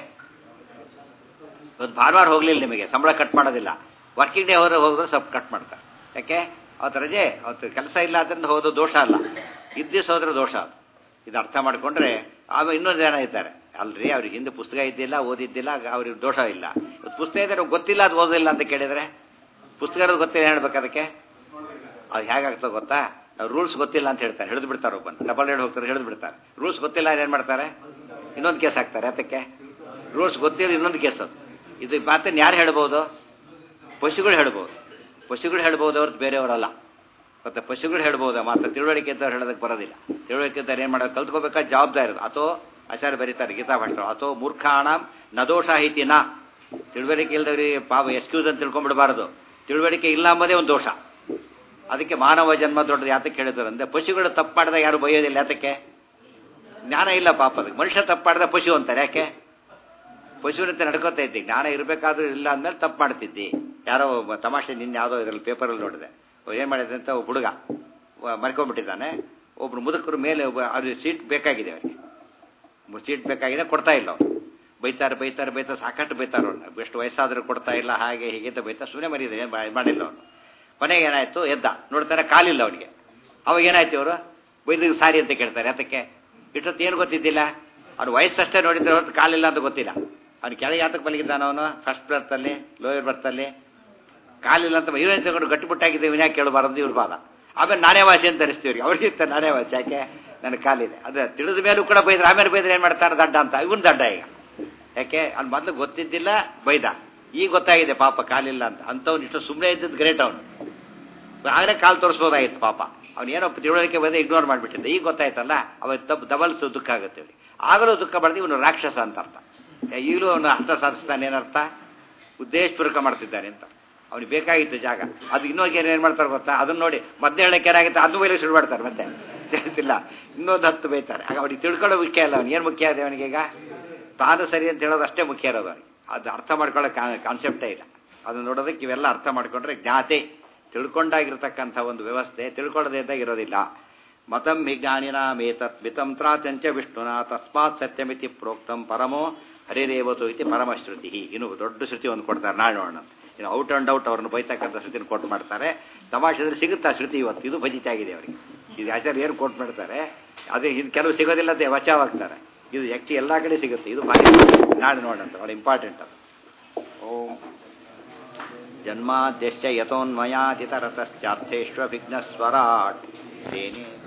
ಇವತ್ತು ಭಾನುವಾರ ಹೋಗ್ಲಿಲ್ಲ ನಿಮಗೆ ಸಂಬಳ ಕಟ್ ಮಾಡೋದಿಲ್ಲ ವರ್ಕಿಂಗ್ ಡೇ ಹೋದ್ರೆ ಹೋದ್ರೆ ಸ್ವಲ್ಪ ಕಟ್ ಮಾಡ್ತಾರೆ ಯಾಕೆ ಅವತ್ತು ರಜೆ ಅವತ್ತು ಕೆಲಸ ಇಲ್ಲ ಅದರಿಂದ ಹೋದ ದೋಷ ಅಲ್ಲ ಇದ್ದಿಸ್ ಹೋದ್ರೆ ದೋಷ ಅದು ಇದು ಅರ್ಥ ಮಾಡ್ಕೊಂಡ್ರೆ ಆಮೇಲೆ ಇನ್ನೊಂದು ಜನ ಇದ್ದಾರೆ ಅಲ್ರಿ ಅವ್ರಿಗೆ ಹಿಂದೆ ಪುಸ್ತಕ ಇದ್ದಿಲ್ಲ ಓದಿದ್ದಿಲ್ಲ ಅವ್ರಿಗೆ ದೋಷ ಇಲ್ಲ ಇವತ್ತು ಪುಸ್ತಕ ಇದ್ರೆ ಗೊತ್ತಿಲ್ಲ ಅದು ಓದಿಲ್ಲ ಅಂತ ಕೇಳಿದ್ರೆ ಪುಸ್ತಕ ಗೊತ್ತಿಲ್ಲ ಹೇಳ್ಬೇಕು ಅದಕ್ಕೆ ಅದು ಹೇಗಾಗ್ತದೆ ಗೊತ್ತಾ ನಾವು ರೂಲ್ಸ್ ಗೊತ್ತಿಲ್ಲ ಅಂತ ಹೇಳ್ತಾರೆ ಹಿಡಿದು ಬಿಡ್ತಾರೆ ಒಬ್ಬನ ಡಬಲ್ ರೇಡ್ ಹೋಗ್ತಾರೆ ಹಿಡಿದು ಬಿಡ್ತಾರೆ ರೂಲ್ಸ್ ಗೊತ್ತಿಲ್ಲ ಏನು ಮಾಡ್ತಾರೆ ಇನ್ನೊಂದು ಕೇಸ್ ಹಾಕ್ತಾರೆ ಅದಕ್ಕೆ ರೂಲ್ಸ್ ಗೊತ್ತಿಲ್ಲ ಇನ್ನೊಂದು ಕೇಸ್ ಅದು ಇದು ಮಾತನ್ನು ಯಾರು ಹೇಳ್ಬೋದು ಪಶುಗಳು ಹೇಳ್ಬೋದು ಪಶುಗಳು ಹೇಳ್ಬೋದು ಅವ್ರದ್ದು ಬೇರೆಯವರಲ್ಲ ಮತ್ತೆ ಪಶುಗಳು ಹೇಳ್ಬೋದು ಮಾತ್ರ ತಿಳುವಳಿಕೆ ಇದ್ದವ್ರು ಹೇಳೋದಕ್ಕೆ ಬರೋದಿಲ್ಲ ತಿಳುವಳಿಕೆ ಇದ್ದವ್ರು ಏನು ಮಾಡೋದು ಕಲ್ತ್ಕೋಬೇಕಾ ಜವಾಬ್ದಾರಿ ಇರೋದು ಅಥೋ ಆಚಾರ್ಯ ಬರೀತಾರೆ ಗೀತಾ ಭಾಷಣ ಅಥೋ ಮೂರ್ಖಾಣ ನದೋಷ ಐತಿ ನಾ ತಿಳುವಳಿಕೆ ಇಲ್ದವ್ರಿಗೆ ಪಾಪ ಎಕ್ಸ್ಕ್ಯೂಸ್ ಅಂತ ತಿಳ್ಕೊಂಡ್ಬಿಡಬಾರದು ತಿಳುವಳಿಕೆ ಇಲ್ಲ ಅಂಬೋದೇ ಒಂದು ದೋಷ ಅದಕ್ಕೆ ಮಾನವ ಜನ್ಮ ದೊಡ್ಡದು ಯಾತಕ್ಕೆ ಹೇಳಿದ್ರು ಅಂದ್ರೆ ಪಶುಗಳು ತಪ್ಪು ಮಾಡಿದಾಗ ಯಾರು ಬೈಯೋದಿಲ್ಲ ಯಾತಕ್ಕೆ ಜ್ಞಾನ ಇಲ್ಲ ಪಾಪ ಅದಕ್ಕೆ ಮನುಷ್ಯ ತಪ್ಪು ಮಾಡಿದ ಪಶು ಅಂತಾರೆ ಯಾಕೆ ಪಶುವಿನಂತೆ ನಡ್ಕೋತಾ ಇದ್ದಿ ಜ್ಞಾನ ಇರಬೇಕಾದ್ರೂ ಇಲ್ಲ ಅಂದ್ಮೇಲೆ ತಪ್ಪು ಮಾಡ್ತಿದ್ದಿ ಯಾರೋ ಒಬ್ಬ ತಮಾಷೆ ನಿನ್ನೆ ಯಾವುದೋ ಇದರಲ್ಲಿ ಪೇಪರಲ್ಲಿ ನೋಡಿದೆ ಏನು ಮಾಡಿದೆ ಅಂತ ಒಬ್ಬ ಹುಡುಗ ಮರ್ಕೊಂಡ್ಬಿಟ್ಟಿದ್ದಾನೆ ಒಬ್ರು ಮುದುಕರು ಮೇಲೆ ಒಬ್ಬ ಅದು ಸೀಟ್ ಬೇಕಾಗಿದೆ ಅವರಿಗೆ ಸೀಟ್ ಬೇಕಾಗಿದೆ ಕೊಡ್ತಾ ಇಲ್ಲ ಅವ್ರು ಬೈತಾರೆ ಬೈತಾರೆ ಬೈತಾರೆ ಸಾಕಷ್ಟು ಬೈತಾರೆ ಅವ್ರನ್ನ ಎಷ್ಟು ವಯಸ್ಸಾದರೂ ಕೊಡ್ತಾ ಇಲ್ಲ ಹಾಗೆ ಹೀಗೆ ಅಂತ ಬೈತಾರೆ ಸುಮ್ಮನೆ ಮರಿದೆ ಏನು ಮಾಡಿಲ್ಲ ಅವನು ಕೊನೆಗೆ ಏನಾಯ್ತು ಎದ್ದ ನೋಡ್ತಾರೆ ಕಾಲಿಲ್ಲ ಅವನಿಗೆ ಅವಾಗ ಏನಾಯ್ತು ಇವರು ಬೈದಿಗೆ ಸಾರಿ ಅಂತ ಕೇಳ್ತಾರೆ ಅದಕ್ಕೆ ಇಷ್ಟೊತ್ತು ಏನು ಗೊತ್ತಿದ್ದಿಲ್ಲ ಅವ್ನು ವಯಸ್ಸಷ್ಟೇ ನೋಡಿದ್ರೆ ಹೊರತು ಕಾಲಿಲ್ಲ ಅಂತ ಗೊತ್ತಿಲ್ಲ ಅವ್ನು ಕೆಳಗೆ ಯಾತಕ್ಕೆ ಮಲಗಿದ್ದಾನ ಅವನು ಫಸ್ಟ್ ಬರ್ತಲ್ಲಿ ಲೋಯರ್ ಬರ್ತಲ್ಲಿ ಕಾಲಿಲ್ಲ ಅಂತ ಇವನೇ ತಗೊಂಡು ಗಟ್ಟಿಬಿಟ್ಟಾಗಿದೆ ಇವನೇ ಕೇಳಬಾರದು ಇವ್ರ ಬಾದ ಆಮೇಲೆ ನಾನೇ ವಾಸಿ ಅಂತ ತರಿಸ್ತೀವ್ರಿ ಅವ್ರಿಗೆ ಇರ್ತಾರೆ ನಾನೇ ವಾಸಿ ಯಾಕೆ ನನ್ನ ಕಾಲಿದೆ ಅದೇ ತಿಳಿದ ಮೇಲೂ ಕೂಡ ಬೈದ್ರೆ ಆಮೇಲೆ ಬೈದ್ರೆ ಏನು ಮಾಡ್ತಾರೆ ದಡ್ಡ ಅಂತ ಇವನ್ ದಡ್ಡ ಈಗ ಯಾಕೆ ಅದು ಮೊದಲು ಗೊತ್ತಿದ್ದಿಲ್ಲ ಬೈದ ಈಗ ಗೊತ್ತಾಗಿದೆ ಪಾಪ ಕಾಲಿಲ್ಲ ಅಂತ ಅಂಥವ್ನು ಇಷ್ಟು ಸುಮ್ಮನೆ ಇದ್ದದ್ದು ಗ್ರೇಟ್ ಅವನು ಆಗಲೇ ಕಾಲು ತೋರಿಸ್ಬೋದಾಗಿತ್ತು ಪಾಪ ಅವ್ನು ಏನೋ ತಿಳುವಳಿಕೆ ಬಂದು ಇಗ್ನೋರ್ ಮಾಡಿಬಿಟ್ಟಿದ್ದೆ ಈಗ ಗೊತ್ತಾಯ್ತಲ್ಲ ಅವ ತಪ್ಪು ಡಬಲ್ಸ್ ದುಃಖ ಆಗುತ್ತೆ ಅವ್ರಿಗೆ ಆಗಲೂ ದುಃಖ ಬರೆದು ಇವನು ರಾಕ್ಷಸ ಅಂತ ಅರ್ಥ ಈಗಲೂ ಅವನು ಅರ್ಥ ಸಾಧಿಸ್ತಾನೆ ಏನರ್ಥ ಉದ್ದೇಶಪೂರ್ವಕ ಮಾಡ್ತಿದ್ದಾನೆ ಅಂತ ಅವ್ನಿಗೆ ಬೇಕಾಗಿತ್ತು ಜಾಗ ಅದು ಇನ್ನೊಂದು ಏನು ಮಾಡ್ತಾರೆ ಗೊತ್ತಾ ಅದನ್ನ ನೋಡಿ ಮತ್ತೆ ಹೇಳಕ್ಕೆ ಏನಾಗುತ್ತೆ ಅದನ್ನು ಮೇಲೆ ಶುರು ಮಾಡ್ತಾರೆ ಮತ್ತೆ ಹೇಳ್ತಿಲ್ಲ ಇನ್ನೊಂದು ಹತ್ತು ಬೈತಾರೆ ಆಗ ಅವ್ನಿಗೆ ತಿಳ್ಕೊಳ್ಳೋ ಮುಖ್ಯ ಅಲ್ಲ ಅವ್ನು ಏನು ಮುಖ್ಯ ಇದೆ ಅವನಿಗೆ ಈಗ ತಾನು ಸರಿ ಅಂತ ಹೇಳೋದು ಅಷ್ಟೇ ಮುಖ್ಯ ಇರೋದು ಅವನಿಗೆ ಅದು ಅರ್ಥ ಮಾಡ್ಕೊಳ್ಳೋ ಕಾನ್ಸೆಪ್ಟೇ ಇಲ್ಲ ಅದನ್ನ ನೋಡೋದಕ್ಕೆ ಇವೆಲ್ಲ ಅರ್ಥ ಮಾಡ್ಕೊಂಡ್ರೆ ಜ್ಞಾತೆ ತಿಳ್ಕೊಂಡಾಗಿರ್ತಕ್ಕಂಥ ಒಂದು ವ್ಯವಸ್ಥೆ ತಿಳ್ಕೊಳ್ಳದೆ ಇದ್ದಾಗ ಇರೋದಿಲ್ಲ ಮತಂ ವಿಜ್ಞಾನಿನಾಮೇತತ್ ಮಿತಂ ತ್ರಾತ್ಯಂಚ ವಿಷ್ಣುನ ತಸ್ಮಾತ್ ಸತ್ಯಮಿತಿ ಪ್ರೋಕ್ತಂ ಪರಮೋ ಹರಿರೇವತು ಇತಿ ಪರಮಶ್ರುತಿ ಇನ್ನು ದೊಡ್ಡ ಶ್ರುತಿ ಒಂದು ಕೊಡ್ತಾರೆ ನಾಳೆ ನೋಡೋಣ ಇನ್ನು ಔಟ್ ಅಂಡ್ ಔಟ್ ಅವ್ರನ್ನ ಬೈತಕ್ಕಂಥ ಶ್ರುತಿನ ಕೊಟ್ಟು ಮಾಡ್ತಾರೆ ತಮಾಷೆದ್ರೆ ಸಿಗುತ್ತಾ ಶ್ರುತಿ ಇವತ್ತು ಇದು ಭಜಿತ ಆಗಿದೆ ಅವರಿಗೆ ಇದು ಆಚಾರ್ಯ ಏನು ಕೊಟ್ಟು ಮಾಡ್ತಾರೆ ಅದೇ ಇದು ಕೆಲವು ಸಿಗೋದಿಲ್ಲ ಅಂತ ವಚಾವಾಗ್ತಾರೆ ಇದು ಆ್ಯಕ್ಚುಲಿ ಎಲ್ಲ ಕಡೆ ಸಿಗುತ್ತೆ ಇದು ಭಾರಿ ನಾಳೆ ನೋಡೋಣ ಭಾಳ ಇಂಪಾರ್ಟೆಂಟ್ ಅದು ಓಂ ಜನ್ಮಾದ್ಯಶ್ಚ ಯಥೋನ್ಮಯಾತಿತರತಶ್ಚಾರ್ಥೇಶ್ವ ವಿಘ್ನಸ್ವರಾಟ್ ತೇನೇ